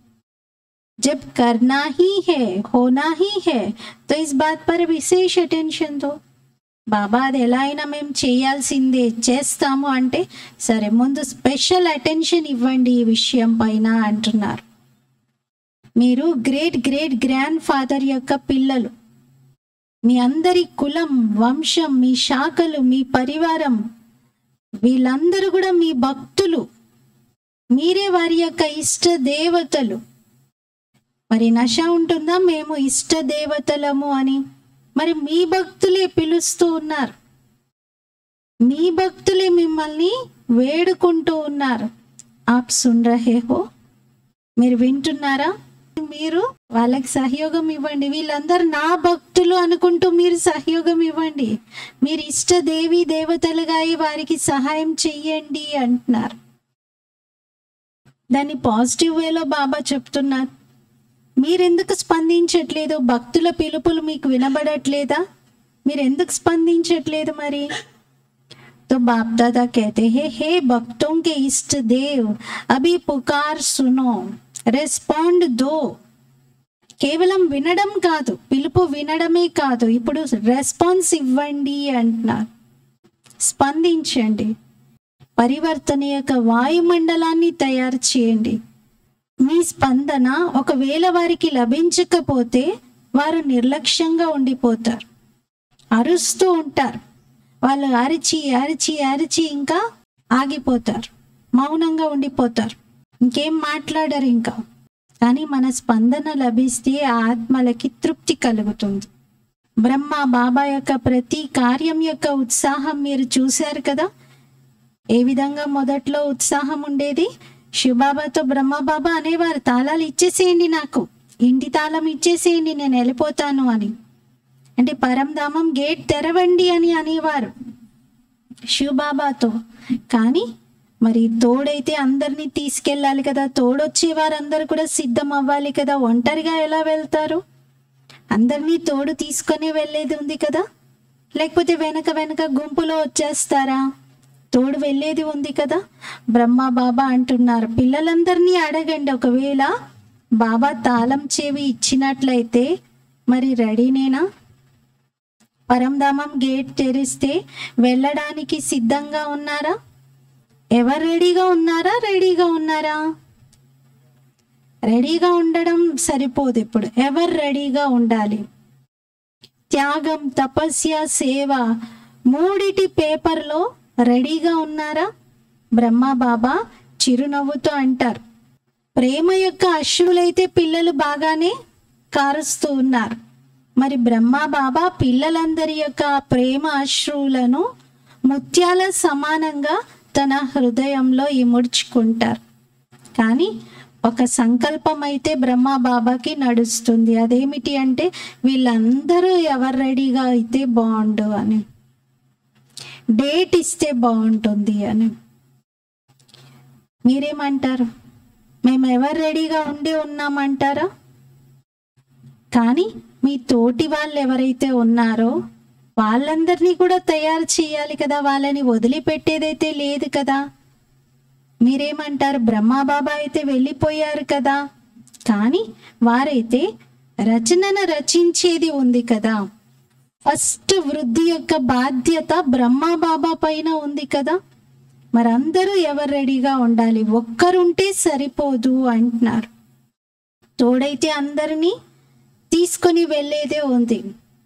जब करना ही है होना ही है तो इस बात पर विशेष అటెన్షన్ తో బాబా అది ఎలా అయినా మేము చేయాల్సిందే చేస్తాము అంటే సరే ముందు స్పెషల్ అటెన్షన్ ఇవ్వండి ఈ విషయం పైన అంటున్నారు మీరు గ్రేట్ గ్రేట్ గ్రాండ్ ఫాదర్ యొక్క పిల్లలు మీ అందరి కులం వంశం మీ శాఖలు మీ పరివారం వీళ్ళందరూ కూడా మీ భక్తులు మీరే వారి యొక్క ఇష్ట దేవతలు మరి నశ ఉంటుందా మేము ఇష్ట దేవతలము అని మరి మీ భక్తులే పిలుస్తూ ఉన్నారు మీ భక్తులే మిమ్మల్ని వేడుకుంటూ ఉన్నారు ఆప్ సున్ రహే హో మీరు వింటున్నారా మీరు వాళ్ళకి సహయోగం ఇవ్వండి వీళ్ళందరూ నా భక్తులు అనుకుంటూ మీరు సహయోగం ఇవ్వండి మీరు ఇష్ట దేవి దేవతలుగా అయి వారికి సహాయం చెయ్యండి అంటున్నారు దాన్ని పాజిటివ్ వేలో బాబా చెప్తున్నారు మీరెందుకు స్పందించట్లేదు భక్తుల పిలుపులు మీకు వినబడట్లేదా మీరు ఎందుకు స్పందించట్లేదు మరి तो बाप दादा कहते हैं हे भक्तों के इष्ट देव अभी पुकार सुनो రెస్పాండ్ దో కేవలం వినడం కాదు పిలుపు వినడమే కాదు ఇప్పుడు రెస్పాన్స్ ఇవ్వండి అంటున్నారు స్పందించండి పరివర్తన యొక్క వాయుమండలాన్ని తయారు చేయండి మీ స్పందన ఒకవేళ వారికి లభించకపోతే వారు నిర్లక్ష్యంగా ఉండిపోతారు అరుస్తూ ఉంటారు వాళ్ళు అరిచి అరిచి అరిచి ఇంకా ఆగిపోతారు మౌనంగా ఉండిపోతారు ఇంకేం మాట్లాడరు ఇంకా కానీ మన స్పందన లభిస్తే ఆ ఆత్మలకి తృప్తి కలుగుతుంది బ్రహ్మ బాబా యొక్క ప్రతి కార్యం యొక్క ఉత్సాహం మీరు చూశారు కదా ఏ విధంగా మొదట్లో ఉత్సాహం ఉండేది శివబాబాతో బ్రహ్మబాబా అనేవారు తాళాలు ఇచ్చేసేయండి నాకు ఇంటి తాళం ఇచ్చేసేయండి నేను వెళ్ళిపోతాను అని అంటే పరంధామం గేట్ తెరవండి అని అనేవారు శివబాబాతో కానీ మరి తోడైతే అందరినీ తీసుకెళ్ళాలి కదా తోడొచ్చే వారందరూ కూడా సిద్ధం అవ్వాలి కదా ఒంటరిగా ఎలా వెళ్తారు అందరినీ తోడు తీసుకొని వెళ్ళేది ఉంది కదా లేకపోతే వెనక వెనక గుంపులో వచ్చేస్తారా తోడు వెళ్ళేది ఉంది కదా బ్రహ్మ బాబా అంటున్నారు పిల్లలందరినీ అడగండి ఒకవేళ బాబా తాళం చెవి ఇచ్చినట్లయితే మరి రెడీనేనా పరంధామం గేట్ తెరిస్తే వెళ్ళడానికి సిద్ధంగా ఉన్నారా ఎవరు రెడీగా ఉన్నారా రెడీగా ఉన్నారా రెడీగా ఉండడం సరిపోదు ఇప్పుడు ఎవరు రెడీగా ఉండాలి త్యాగం తపస్య సేవ మూడిటి పేపర్లో రెడీగా ఉన్నారా బ్రహ్మ బాబా చిరునవ్వుతో అంటారు ప్రేమ యొక్క అశ్రులైతే పిల్లలు బాగానే కారుస్తూ ఉన్నారు మరి బ్రహ్మ బాబా పిల్లలందరి యొక్క ప్రేమ అశ్రువులను ముత్యాల సమానంగా తన హృదయంలో ఇముడ్చుకుంటారు కానీ ఒక సంకల్పం అయితే బ్రహ్మ బాబాకి నడుస్తుంది అదేమిటి అంటే వీళ్ళందరూ ఎవరు రెడీగా అయితే బాగుండు అని డేట్ ఇస్తే బాగుంటుంది అని మీరేమంటారు మేము ఎవరు రెడీగా ఉండి ఉన్నామంటారా కానీ మీ తోటి వాళ్ళు ఎవరైతే ఉన్నారో వాళ్ళందరినీ కూడా తయారు చేయాలి కదా వాళ్ళని వదిలిపెట్టేదైతే లేదు కదా మీరేమంటారు బ్రహ్మాబాబా అయితే వెళ్ళిపోయారు కదా కానీ వారైతే రచనను రచించేది ఉంది కదా ఫస్ట్ వృద్ధి యొక్క బాధ్యత బ్రహ్మాబాబా పైన ఉంది కదా మరి అందరూ ఎవరు రెడీగా ఉండాలి ఒక్కరుంటే సరిపోదు అంటున్నారు తోడైతే అందరినీ తీసుకొని వెళ్ళేదే ఉంది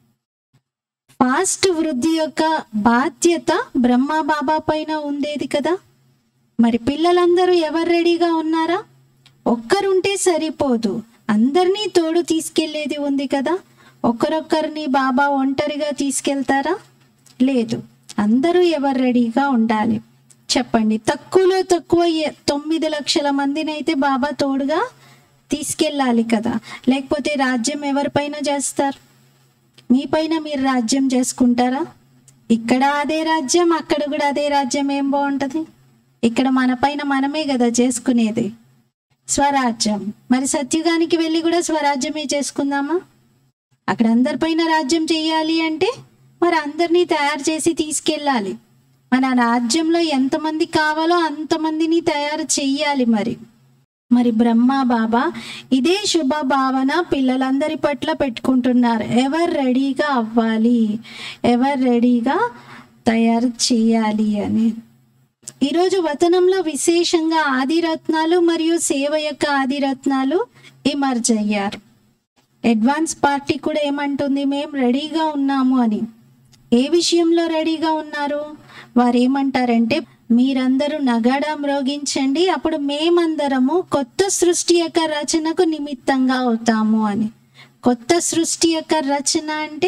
ఫాస్ట్ వృద్ధి యొక్క బాధ్యత బ్రహ్మ బాబా పైన ఉండేది కదా మరి పిల్లలందరూ ఎవరు రెడీగా ఉన్నారా ఒక్కరుంటే సరిపోదు అందరినీ తోడు తీసుకెళ్లేది ఉంది కదా ఒకరొక్కరిని బాబా ఒంటరిగా తీసుకెళ్తారా లేదు అందరూ ఎవరు రెడీగా ఉండాలి చెప్పండి తక్కువలో తక్కువ ఎ- తొమ్మిది లక్షల మందిని అయితే బాబా తోడుగా తీసుకెళ్ళాలి కదా లేకపోతే రాజ్యం ఎవరిపైన చేస్తారు మీ పైన మీరు రాజ్యం చేసుకుంటారా ఇక్కడ అదే రాజ్యం అక్కడ కూడా అదే రాజ్యం ఏం బాగుంటుంది ఇక్కడ మన పైన మనమే కదా చేసుకునేది స్వరాజ్యం మరి సత్యుగానికి వెళ్ళి కూడా స్వరాజ్యమే చేసుకుందామా అక్కడ అందరిపైన రాజ్యం చేయాలి అంటే మరి అందరినీ తయారు చేసి తీసుకెళ్ళాలి మన రాజ్యంలో ఎంతమంది కావాలో అంతమందిని తయారు చెయ్యాలి మరి మరి బ్రహ్మ బాబా ఇదే శుభ భావన పిల్లలందరి పట్ల పెట్టుకుంటున్నారు ఎవరు రెడీగా అవ్వాలి ఎవరు రెడీగా తయారు చేయాలి అని ఈరోజు వతనంలో విశేషంగా ఆదిరత్నాలు మరియు సేవ యొక్క ఆదిరత్నాలు ఇమర్జ్ అయ్యారు అడ్వాన్స్ పార్టీ కూడా ఏమంటుంది మేము రెడీగా ఉన్నాము అని ఏ విషయంలో రెడీగా ఉన్నారు వారు ఏమంటారంటే మీరందరూ నగాడా మ్రోగించండి అప్పుడు మేమందరము కొత్త సృష్టి యొక్క రచనకు నిమిత్తంగా అవుతాము అని కొత్త సృష్టి యొక్క రచన అంటే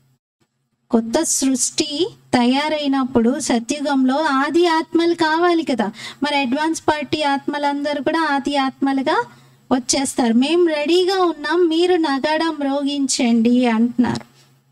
కొత్త సృష్టి తయారైనప్పుడు సత్యుగంలో ఆది ఆత్మలు కావాలి కదా మరి అడ్వాన్స్ పార్టీ ఆత్మలందరూ కూడా ఆది ఆత్మలుగా వచ్చేస్తారు మేము రెడీగా ఉన్నాం మీరు నగాడా మ్రోగించండి అంటున్నారు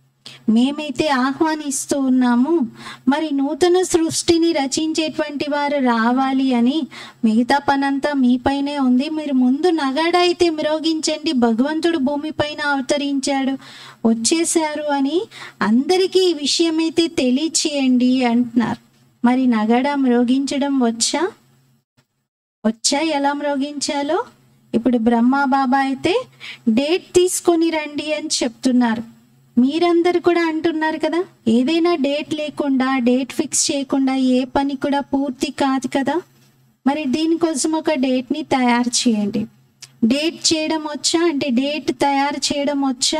మేమైతే ఆహ్వానిస్తూ ఉన్నాము మరి నూతన సృష్టిని రచించేటువంటి వారు రావాలి అని మిగతా పనంతా మీపైనే ఉంది మీరు ముందు నగాడ అయితే మ్రోగించండి భగవంతుడు భూమిపైన అవతరించాడు వచ్చేసారు అని అందరికీ ఈ విషయం అయితే తెలియచేయండి అంటున్నారు మరి నగాడ మ్రోగించడం వచ్చా వచ్చా ఎలా మ్రోగించాలో ఇప్పుడు బ్రహ్మ బాబా అయితే డేట్ తీసుకొని రండి అని చెప్తున్నారు మీరందరు కూడా అంటున్నారు కదా ఏదైనా డేట్ లేకుండా డేట్ ఫిక్స్ చేయకుండా ఏ పని కూడా పూర్తి కాదు కదా మరి దీనికోసం ఒక డేట్ని తయారు చేయండి డేట్ చేయడం వచ్చా అంటే డేట్ తయారు చేయడం వచ్చా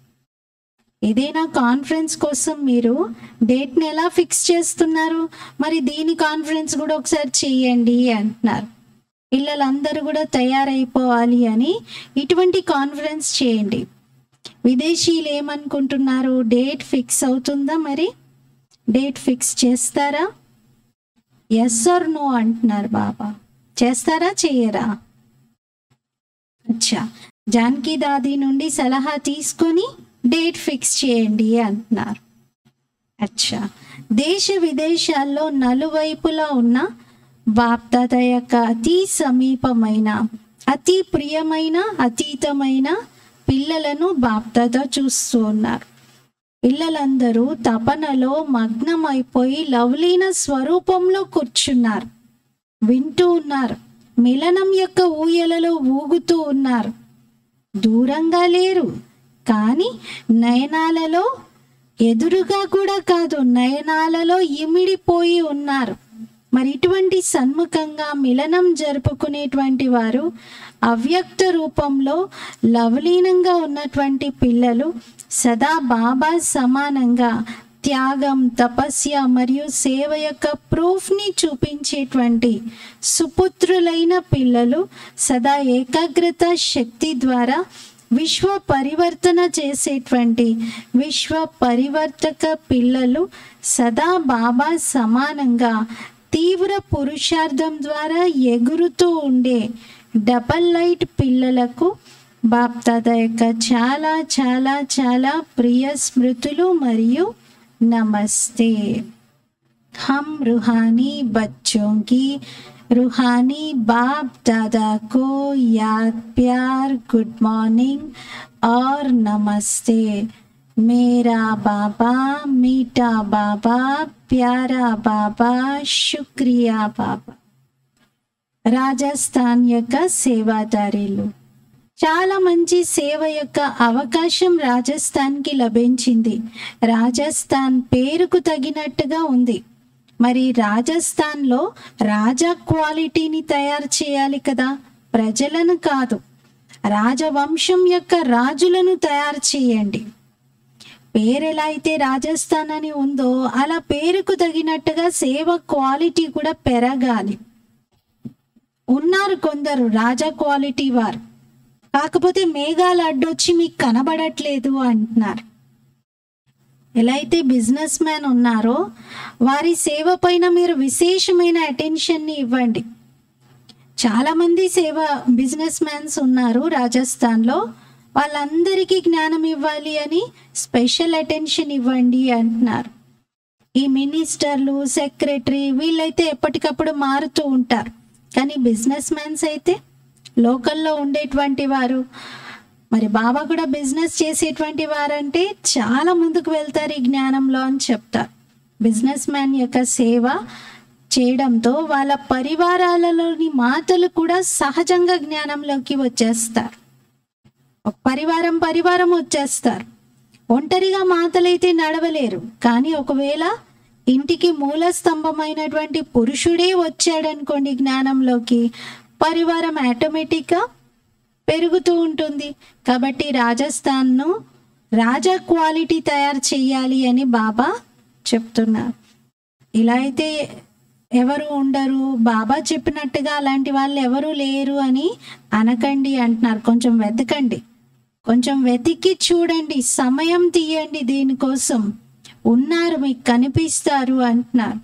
ఏదైనా కాన్ఫరెన్స్ కోసం మీరు డేట్ని ఎలా ఫిక్స్ చేస్తున్నారు మరి దీని కాన్ఫరెన్స్ కూడా ఒకసారి చేయండి అంటున్నారు పిల్లలందరూ కూడా తయారైపోవాలి అని ఇటువంటి కాన్ఫరెన్స్ చేయండి విదేశీయులు ఏమనుకుంటున్నారు డేట్ ఫిక్స్ అవుతుందా మరి డేట్ ఫిక్స్ చేస్తారా ఎస్ ఆర్ నో అంటున్నారు బాబా చేస్తారా చేయరా అచ్చా జానకి దాది నుండి సలహా తీసుకొని డేట్ ఫిక్స్ చేయండి అంటున్నారు అచ్చా దేశ విదేశాల్లో నలువైపులా ఉన్న బాప్దాద యొక్క అతి సమీపమైన అతి ప్రియమైన అతీతమైన పిల్లలను బాప్దాద చూస్తూ ఉన్నారు పిల్లలందరూ తపనలో మగ్నమైపోయి లవ్లీన స్వరూపంలో కూర్చున్నారు వింటూ ఉన్నారు మిలనం యొక్క ఊయలలో ఊగుతూ ఉన్నారు దూరంగా లేరు కానీ నయనాలలో ఎదురుగా కూడా కాదు నయనాలలో ఇమిడిపోయి ఉన్నారు మరి ఇటువంటి సన్ముఖంగా మిలనం జరుపుకునేటువంటి వారు అవ్యక్త రూపంలో లవలీనంగా ఉన్నటువంటి పిల్లలు సదా బాబా సమానంగా త్యాగం తపస్య మరియు సేవ యొక్క ప్రూఫ్ని చూపించేటువంటి సుపుత్రులైన పిల్లలు సదా ఏకాగ్రత శక్తి ద్వారా విశ్వ పరివర్తన చేసేటువంటి విశ్వ పరివర్తక పిల్లలు సదా బాబా సమానంగా తీవ్ర పురుషార్థం ద్వారా ఎగురుతూ ఉండే డబల్ లైట్ పిల్లలకు బాప్దాద యొక్క చాలా చాలా చాలా ప్రియ స్మృతులు మరియు నమస్తే हम रूहानी बच्चों की रूहानी बाप दादा को याद प्यार गुड मॉर्निंग और नमस्ते मेरा बाबा मीठा बाबा प्यारा बाबा शुक्रिया बाबा రాజస్థాన్ యొక్క సేవాదారీలు చాలా మంచి సేవ యొక్క అవకాశం రాజస్థాన్కి లభించింది రాజస్థాన్ పేరుకు తగినట్టుగా ఉంది మరి రాజస్థాన్లో రాజా క్వాలిటీని తయారు చేయాలి కదా ప్రజలను కాదు రాజవంశం యొక్క రాజులను తయారు చేయండి పేరు ఎలా అయితే రాజస్థాన్ అని ఉందో అలా పేరుకు తగినట్టుగా సేవ క్వాలిటీ కూడా పెరగాలి ఉన్నారు కొందరు రాజా క్వాలిటీ వారు కాకపోతే మేఘాలు అడ్డొచ్చి మీకు కనబడట్లేదు అంటున్నారు ఎలా అయితే బిజినెస్ మ్యాన్ ఉన్నారో వారి సేవ పైన మీరు విశేషమైన అటెన్షన్ని ఇవ్వండి చాలామంది సేవ బిజినెస్ మ్యాన్స్ ఉన్నారు రాజస్థాన్లో వాళ్ళందరికీ జ్ఞానం ఇవ్వాలి అని స్పెషల్ అటెన్షన్ ఇవ్వండి అంటున్నారు ఈ మినిస్టర్లు సెక్రటరీ వీళ్ళైతే ఎప్పటికప్పుడు మారుతూ ఉంటారు కానీ బిజినెస్ మ్యాన్స్ అయితే లోకల్లో ఉండేటువంటి వారు మరి బాబా కూడా బిజినెస్ చేసేటువంటి వారంటే చాలా ముందుకు వెళ్తారు ఈ జ్ఞానంలో అని చెప్తారు బిజినెస్ మ్యాన్ యొక్క సేవ చేయడంతో వాళ్ళ పరివారాలలోని మాటలు కూడా సహజంగా జ్ఞానంలోకి వచ్చేస్తారు ఒక పరివారం పరివారం వచ్చేస్తారు ఒంటరిగా మాటలైతే నడవలేరు కానీ ఒకవేళ ఇంటికి మూల స్తంభమైనటువంటి పురుషుడే వచ్చాడనుకోండి జ్ఞానంలోకి పరివారం ఆటోమేటిక్గా పెరుగుతూ ఉంటుంది కాబట్టి రాజస్థాన్ను రాజా క్వాలిటీ తయారు చేయాలి అని బాబా చెప్తున్నారు ఇలా అయితే ఎవరు ఉండరు బాబా చెప్పినట్టుగా అలాంటి వాళ్ళు ఎవరు లేరు అని అనకండి అంటున్నారు కొంచెం వెతకండి కొంచెం వెతికి చూడండి సమయం తీయండి దీనికోసం ఉన్నారు మీకు కనిపిస్తారు అంటున్నారు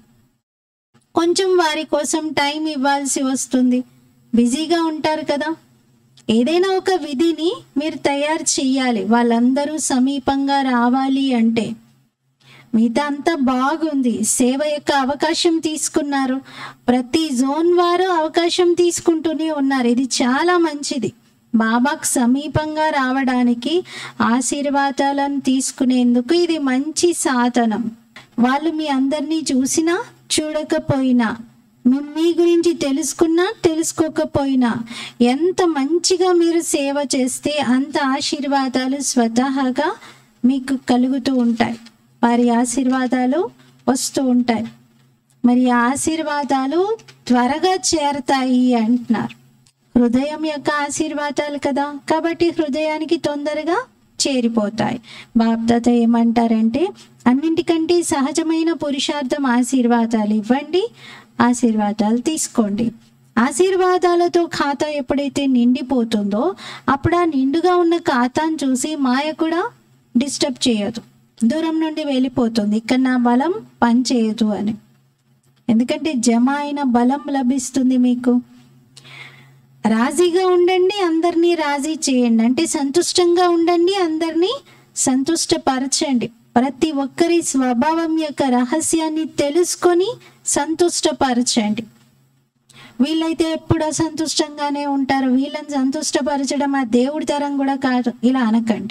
కొంచెం వారి కోసం టైం ఇవ్వాల్సి వస్తుంది బిజీగా ఉంటారు కదా ఏదైనా ఒక విధిని మీరు తయారు చేయాలి వాళ్ళందరూ సమీపంగా రావాలి అంటే మిగతా అంతా బాగుంది సేవ యొక్క అవకాశం తీసుకున్నారు ప్రతి జోన్ వారు అవకాశం తీసుకుంటూనే ఉన్నారు ఇది చాలా మంచిది బాబాకు సమీపంగా రావడానికి ఆశీర్వాదాలను తీసుకునేందుకు ఇది మంచి సాధనం వాళ్ళు మీ అందరినీ చూసినా చూడకపోయినా మీ- మీ గురించి తెలుసుకున్నా తెలుసుకోకపోయినా ఎంత మంచిగా మీరు సేవ చేస్తే అంత ఆశీర్వాదాలు స్వతహాగా మీకు కలుగుతూ ఉంటాయి వారి ఆశీర్వాదాలు వస్తూ ఉంటాయి మరి ఆ ఆశీర్వాదాలు త్వరగా చేరతాయి అంటున్నారు హృదయం యొక్క ఆశీర్వాదాలు కదా కాబట్టి హృదయానికి తొందరగా చేరిపోతాయి బాప్దాత ఏమంటారంటే అన్నింటికంటే సహజమైన పురుషార్థం ఆశీర్వాదాలు ఇవ్వండి ఆశీర్వాదాలు తీసుకోండి ఆశీర్వాదాలతో ఖాతా ఎప్పుడైతే నిండిపోతుందో అప్పుడు ఆ నిండుగా ఉన్న ఖాతాను చూసి మాయ కూడా డిస్టర్బ్ చేయదు దూరం నుండి వెళ్ళిపోతుంది ఇక్కడ నా బలం పనిచేయదు అని ఎందుకంటే జమ అయిన బలం లభిస్తుంది మీకు రాజీగా ఉండండి అందరినీ రాజీ చేయండి అంటే సంతుష్టంగా ఉండండి అందరినీ సంతుష్టపరచండి ప్రతి ఒక్కరి స్వభావం యొక్క రహస్యాన్ని తెలుసుకొని సంతుష్టపరచండి వీళ్ళైతే ఎప్పుడు అసంతుష్టంగానే ఉంటారు వీళ్ళని సంతుష్టపరచడం ఆ దేవుడి తరం కూడా కాదు ఇలా అనకండి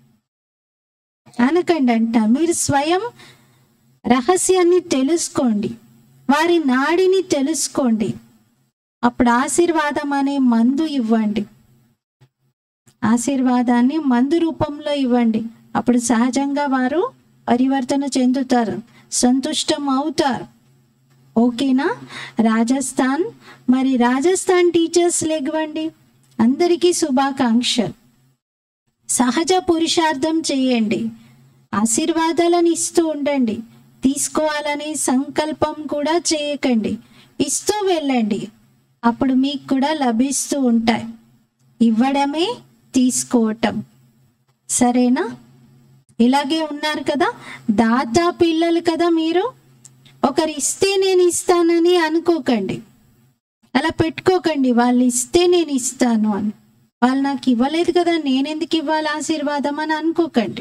అనకండి అంట మీరు స్వయం రహస్యాన్ని తెలుసుకోండి వారి నాడిని తెలుసుకోండి అప్పుడు ఆశీర్వాదం అనే మందు ఇవ్వండి ఆశీర్వాదాన్ని మందు రూపంలో ఇవ్వండి అప్పుడు సహజంగా వారు పరివర్తన చెందుతారు సంతుష్టం అవుతారు ఓకేనా రాజస్థాన్ మరి రాజస్థాన్ టీచర్స్ లెగవండి అందరికీ శుభాకాంక్షలు సహజ పురుషార్థం చేయండి ఆశీర్వాదాలను ఇస్తూ ఉండండి తీసుకోవాలనే సంకల్పం కూడా చేయకండి ఇస్తూ వెళ్ళండి అప్పుడు మీకు కూడా లభిస్తూ ఉంటాయి ఇవ్వడమే తీసుకోవటం సరేనా ఇలాగే ఉన్నారు కదా దాత పిల్లలు కదా మీరు ఒకరు ఇస్తే నేను ఇస్తానని అనుకోకండి అలా పెట్టుకోకండి వాళ్ళు ఇస్తే నేను ఇస్తాను అని వాళ్ళు నాకు ఇవ్వలేదు కదా నేనెందుకు ఇవ్వాలి ఆశీర్వాదం అని అనుకోకండి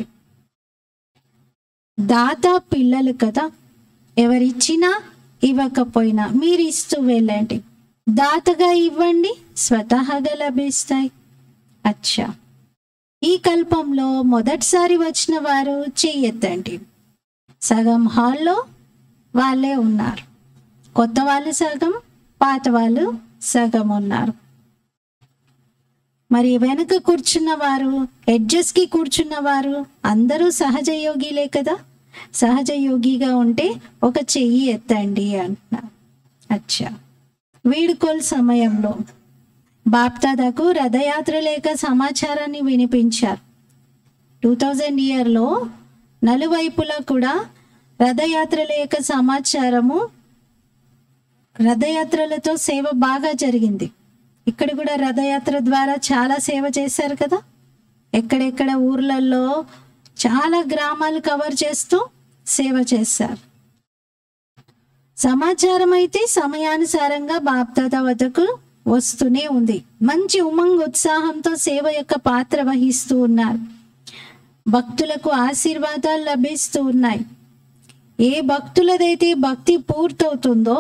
దాత పిల్లలు కదా ఎవరిచ్చినా ఇవ్వకపోయినా మీరు ఇస్తూ వెళ్ళండి దాతగా ఇవ్వండి స్వతహాగా లభిస్తాయి అచ్చా ఈ కల్పంలో మొదటిసారి వచ్చిన వారు చెయ్యొద్దండి సగం హాల్లో వాళ్ళే ఉన్నారు కొత్త వాళ్ళు సగం పాత వాళ్ళు సగం ఉన్నారు మరి వెనక కూర్చున్న వారు ఎడ్జెస్కి కూర్చున్న వారు అందరూ సహజ యోగిలే కదా సహజ యోగిగా ఉంటే ఒక చెయ్యి ఎత్తండి అంటున్నారు అచ్చా వీడుకోలు సమయంలో బాప్దాదాకు రథయాత్ర లేక సమాచారాన్ని వినిపించారు టూ థౌజండ్ ఇయర్లో నలువైపులా కూడా రథయాత్ర లేక సమాచారము రథయాత్రలతో సేవ బాగా జరిగింది ఇక్కడ కూడా రథయాత్ర ద్వారా చాలా సేవ చేశారు కదా ఎక్కడెక్కడ ఊర్లలో చాలా గ్రామాలు కవర్ చేస్తూ సేవ చేశారు సమాచారం అయితే సమయానుసారంగా బాప్దాదా వద్దకు వస్తూనే ఉంది మంచి ఉమంగ్ ఉత్సాహంతో సేవ యొక్క పాత్ర వహిస్తూ ఉన్నారు భక్తులకు ఆశీర్వాదాలు లభిస్తూ ఉన్నాయి ఏ భక్తులదైతే భక్తి పూర్తవుతుందో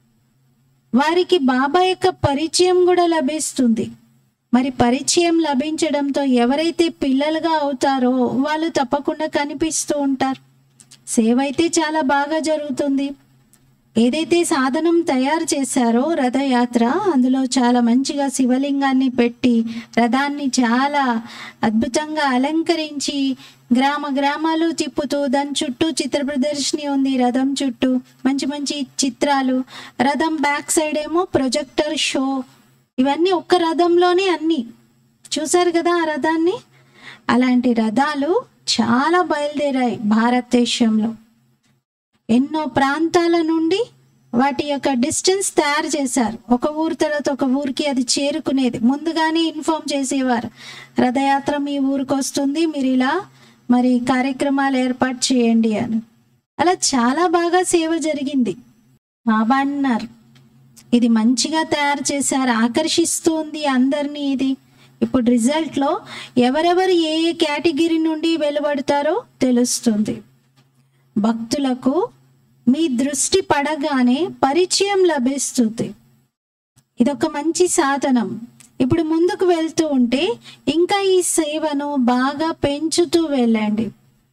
వారికి బాబా యొక్క పరిచయం కూడా లభిస్తుంది మరి పరిచయం లభించడంతో ఎవరైతే పిల్లలుగా అవుతారో వాళ్ళు తప్పకుండా కనిపిస్తూ ఉంటారు సేవ అయితే చాలా బాగా జరుగుతుంది ఏదైతే సాధనం తయారు చేశారో రథయాత్ర అందులో చాలా మంచిగా శివలింగాన్ని పెట్టి రథాన్ని చాలా అద్భుతంగా అలంకరించి గ్రామ గ్రామాలు తిప్పుతూ దాని చుట్టూ చిత్ర ప్రదర్శిని ఉంది రథం చుట్టూ మంచి మంచి చిత్రాలు రథం బ్యాక్ సైడ్ ఏమో ప్రొజెక్టర్ షో ఇవన్నీ ఒక్క రథంలోనే అన్నీ చూసారు కదా ఆ రథాన్ని అలాంటి రథాలు చాలా బయలుదేరాయి భారతదేశంలో ఎన్నో ప్రాంతాల నుండి వాటి యొక్క డిస్టెన్స్ తయారు చేశారు ఒక ఊరు తర్వాత ఒక ఊరికి అది చేరుకునేది ముందుగానే ఇన్ఫార్మ్ చేసేవారు రథయాత్ర మీ ఊరికి వస్తుంది మీరు ఇలా మరి కార్యక్రమాలు ఏర్పాటు చేయండి అని అలా చాలా బాగా సేవ జరిగింది బాబా అన్నారు ఇది మంచిగా తయారు చేశారు ఆకర్షిస్తుంది అందరినీ ఇది ఇప్పుడు రిజల్ట్లో ఎవరెవరు ఏ ఏ కేటగిరీ నుండి వెలువడతారో తెలుస్తుంది భక్తులకు మీ దృష్టి పడగానే పరిచయం లభిస్తుంది ఇదొక మంచి సాధనం ఇప్పుడు ముందుకు వెళ్తూ ఉంటే ఇంకా ఈ సేవను బాగా పెంచుతూ వెళ్ళండి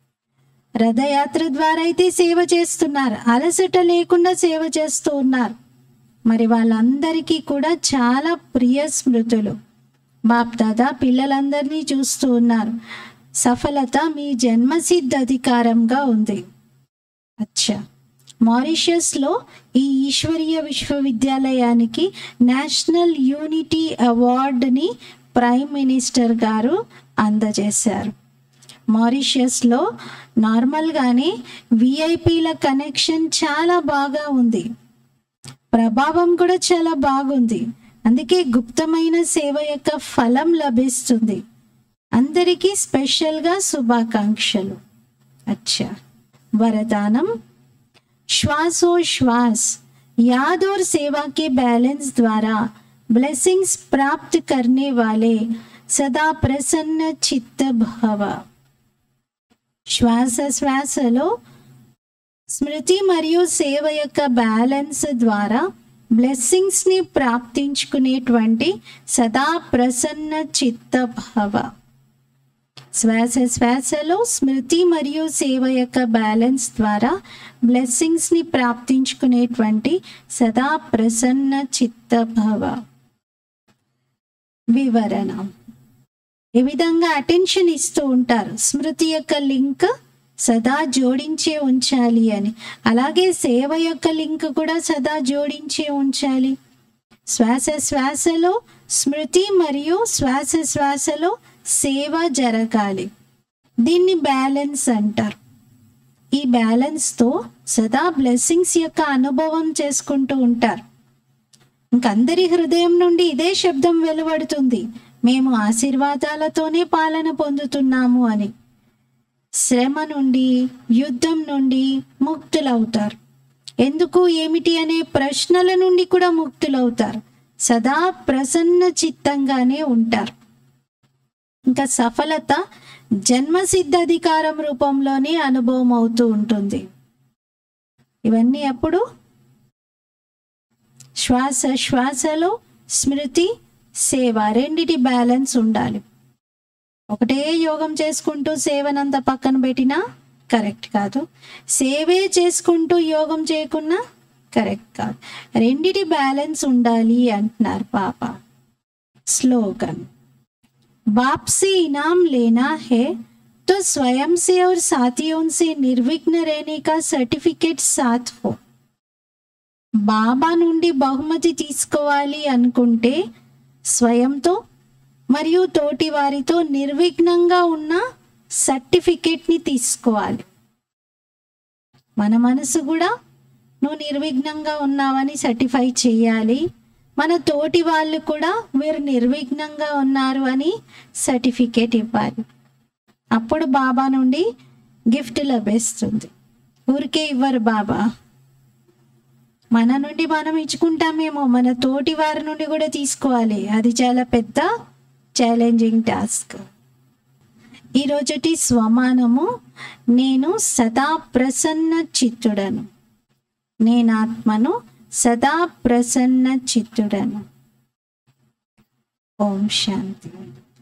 రథయాత్ర ద్వారా అయితే సేవ చేస్తున్నారు అలసట లేకుండా సేవ చేస్తూ ఉన్నారు మరి వాళ్ళందరికీ కూడా చాలా ప్రియ స్మృతులు బాప్దాదా పిల్లలందరినీ చూస్తూ ఉన్నారు సఫలత మీ జన్మసిద్ధ అధికారంగా ఉంది అచ్చా మారిషస్లో ఈ ఈశ్వరీయ విశ్వవిద్యాలయానికి నేషనల్ యూనిటీ అవార్డుని ప్రైమ్ మినిస్టర్ గారు అందజేశారు మారిషస్లో నార్మల్గానే విఐపీల కనెక్షన్ చాలా బాగా ఉంది ప్రభావం కూడా చాలా బాగుంది అందుకే గుప్తమైన సేవ యొక్క ఫలం లభిస్తుంది అందరికీ స్పెషల్గా శుభాకాంక్షలు అచ్చా వరదానం శ్వాసోశ్వాస్ याद और सेवा के बैलेंस द्वारा ब्लेसिंग्स प्राप्त करने वाले सदा प्रसन्न चित्त भव శ్వాస శ్వాసలో స్మృతి మరియు సేవ యొక్క బ్యాలెన్స్ ద్వారా బ్లెస్సింగ్స్ని ప్రాప్తించుకునేటువంటి సదా ప్రసన్న చిత్త భవ శ్వాస శ్వాసలో స్మృతి మరియు సేవ యొక్క బ్యాలెన్స్ ద్వారా బ్లెస్సింగ్స్ని ప్రాప్తించుకునేటువంటి సదా ప్రసన్న చిత్త భవ వివరణ ఏ విధంగా అటెన్షన్ ఇస్తూ ఉంటారు స్మృతి యొక్క లింక్ సదా జోడించే ఉంచాలి అని అలాగే సేవ యొక్క లింక్ కూడా సదా జోడించే ఉంచాలి శ్వాస శ్వాసలో స్మృతి మరియు శ్వాస శ్వాసలో సేవ జరగాలి దీన్ని బ్యాలెన్స్ అంటారు ఈ బ్యాలెన్స్తో సదా బ్లెస్సింగ్స్ యొక్క అనుభవం చేసుకుంటూ ఉంటారు ఇంకందరి హృదయం నుండి ఇదే శబ్దం వెలువడుతుంది మేము ఆశీర్వాదాలతోనే పాలన పొందుతున్నాము అని శ్రమ నుండి యుద్ధం నుండి ముక్తులవుతారు ఎందుకు ఏమిటి అనే ప్రశ్నల నుండి కూడా ముక్తులవుతారు సదా ప్రసన్న చిత్తంగానే ఉంటారు ఇంకా సఫలత జన్మసిద్ధ అధికారం రూపంలోనే అనుభవం అవుతూ ఉంటుంది ఇవన్నీ అప్పుడు శ్వాస శ్వాసలో స్మృతి సేవ రెండిటి బ్యాలెన్స్ ఉండాలి ఒకటే యోగం చేసుకుంటూ సేవనంత పక్కన పెట్టినా కరెక్ట్ కాదు సేవే చేసుకుంటూ యోగం చేయకున్నా కరెక్ట్ కాదు రెండిటి బ్యాలెన్స్ ఉండాలి అంటున్నారు పాప స్లోగన్ बाप से इनाम लेना है तो स्वयं से और साथियों से निर्विघ्न रहने का सर्टिफिकेट साथ हो బాబా నుండి బహుమతి తీసుకోవాలి అనుకుంటే స్వయంతో మరియు తోటి వారితో నిర్విఘ్నంగా ఉన్న సర్టిఫికేట్ని తీసుకోవాలి మన మనసు కూడా నువ్వు నిర్విఘ్నంగా ఉన్నావని సర్టిఫై చేయాలి మన తోటి వాళ్ళు కూడా వీరు నిర్విఘ్నంగా ఉన్నారు అని సర్టిఫికేట్ ఇవ్వాలి అప్పుడు బాబా నుండి గిఫ్ట్ లభిస్తుంది ఊరికే ఇవ్వరు బాబా మన నుండి మనం ఇచ్చుకుంటామేమో మన తోటి వారి నుండి కూడా తీసుకోవాలి అది చాలా పెద్ద ఛాలెంజింగ్ టాస్క్ ఈరోజుటి స్వమానము నేను సదా ప్రసన్న చిత్తుడను నేనాత్మను సదా ప్రసన్న చిత్తుడను ఓం శాంతి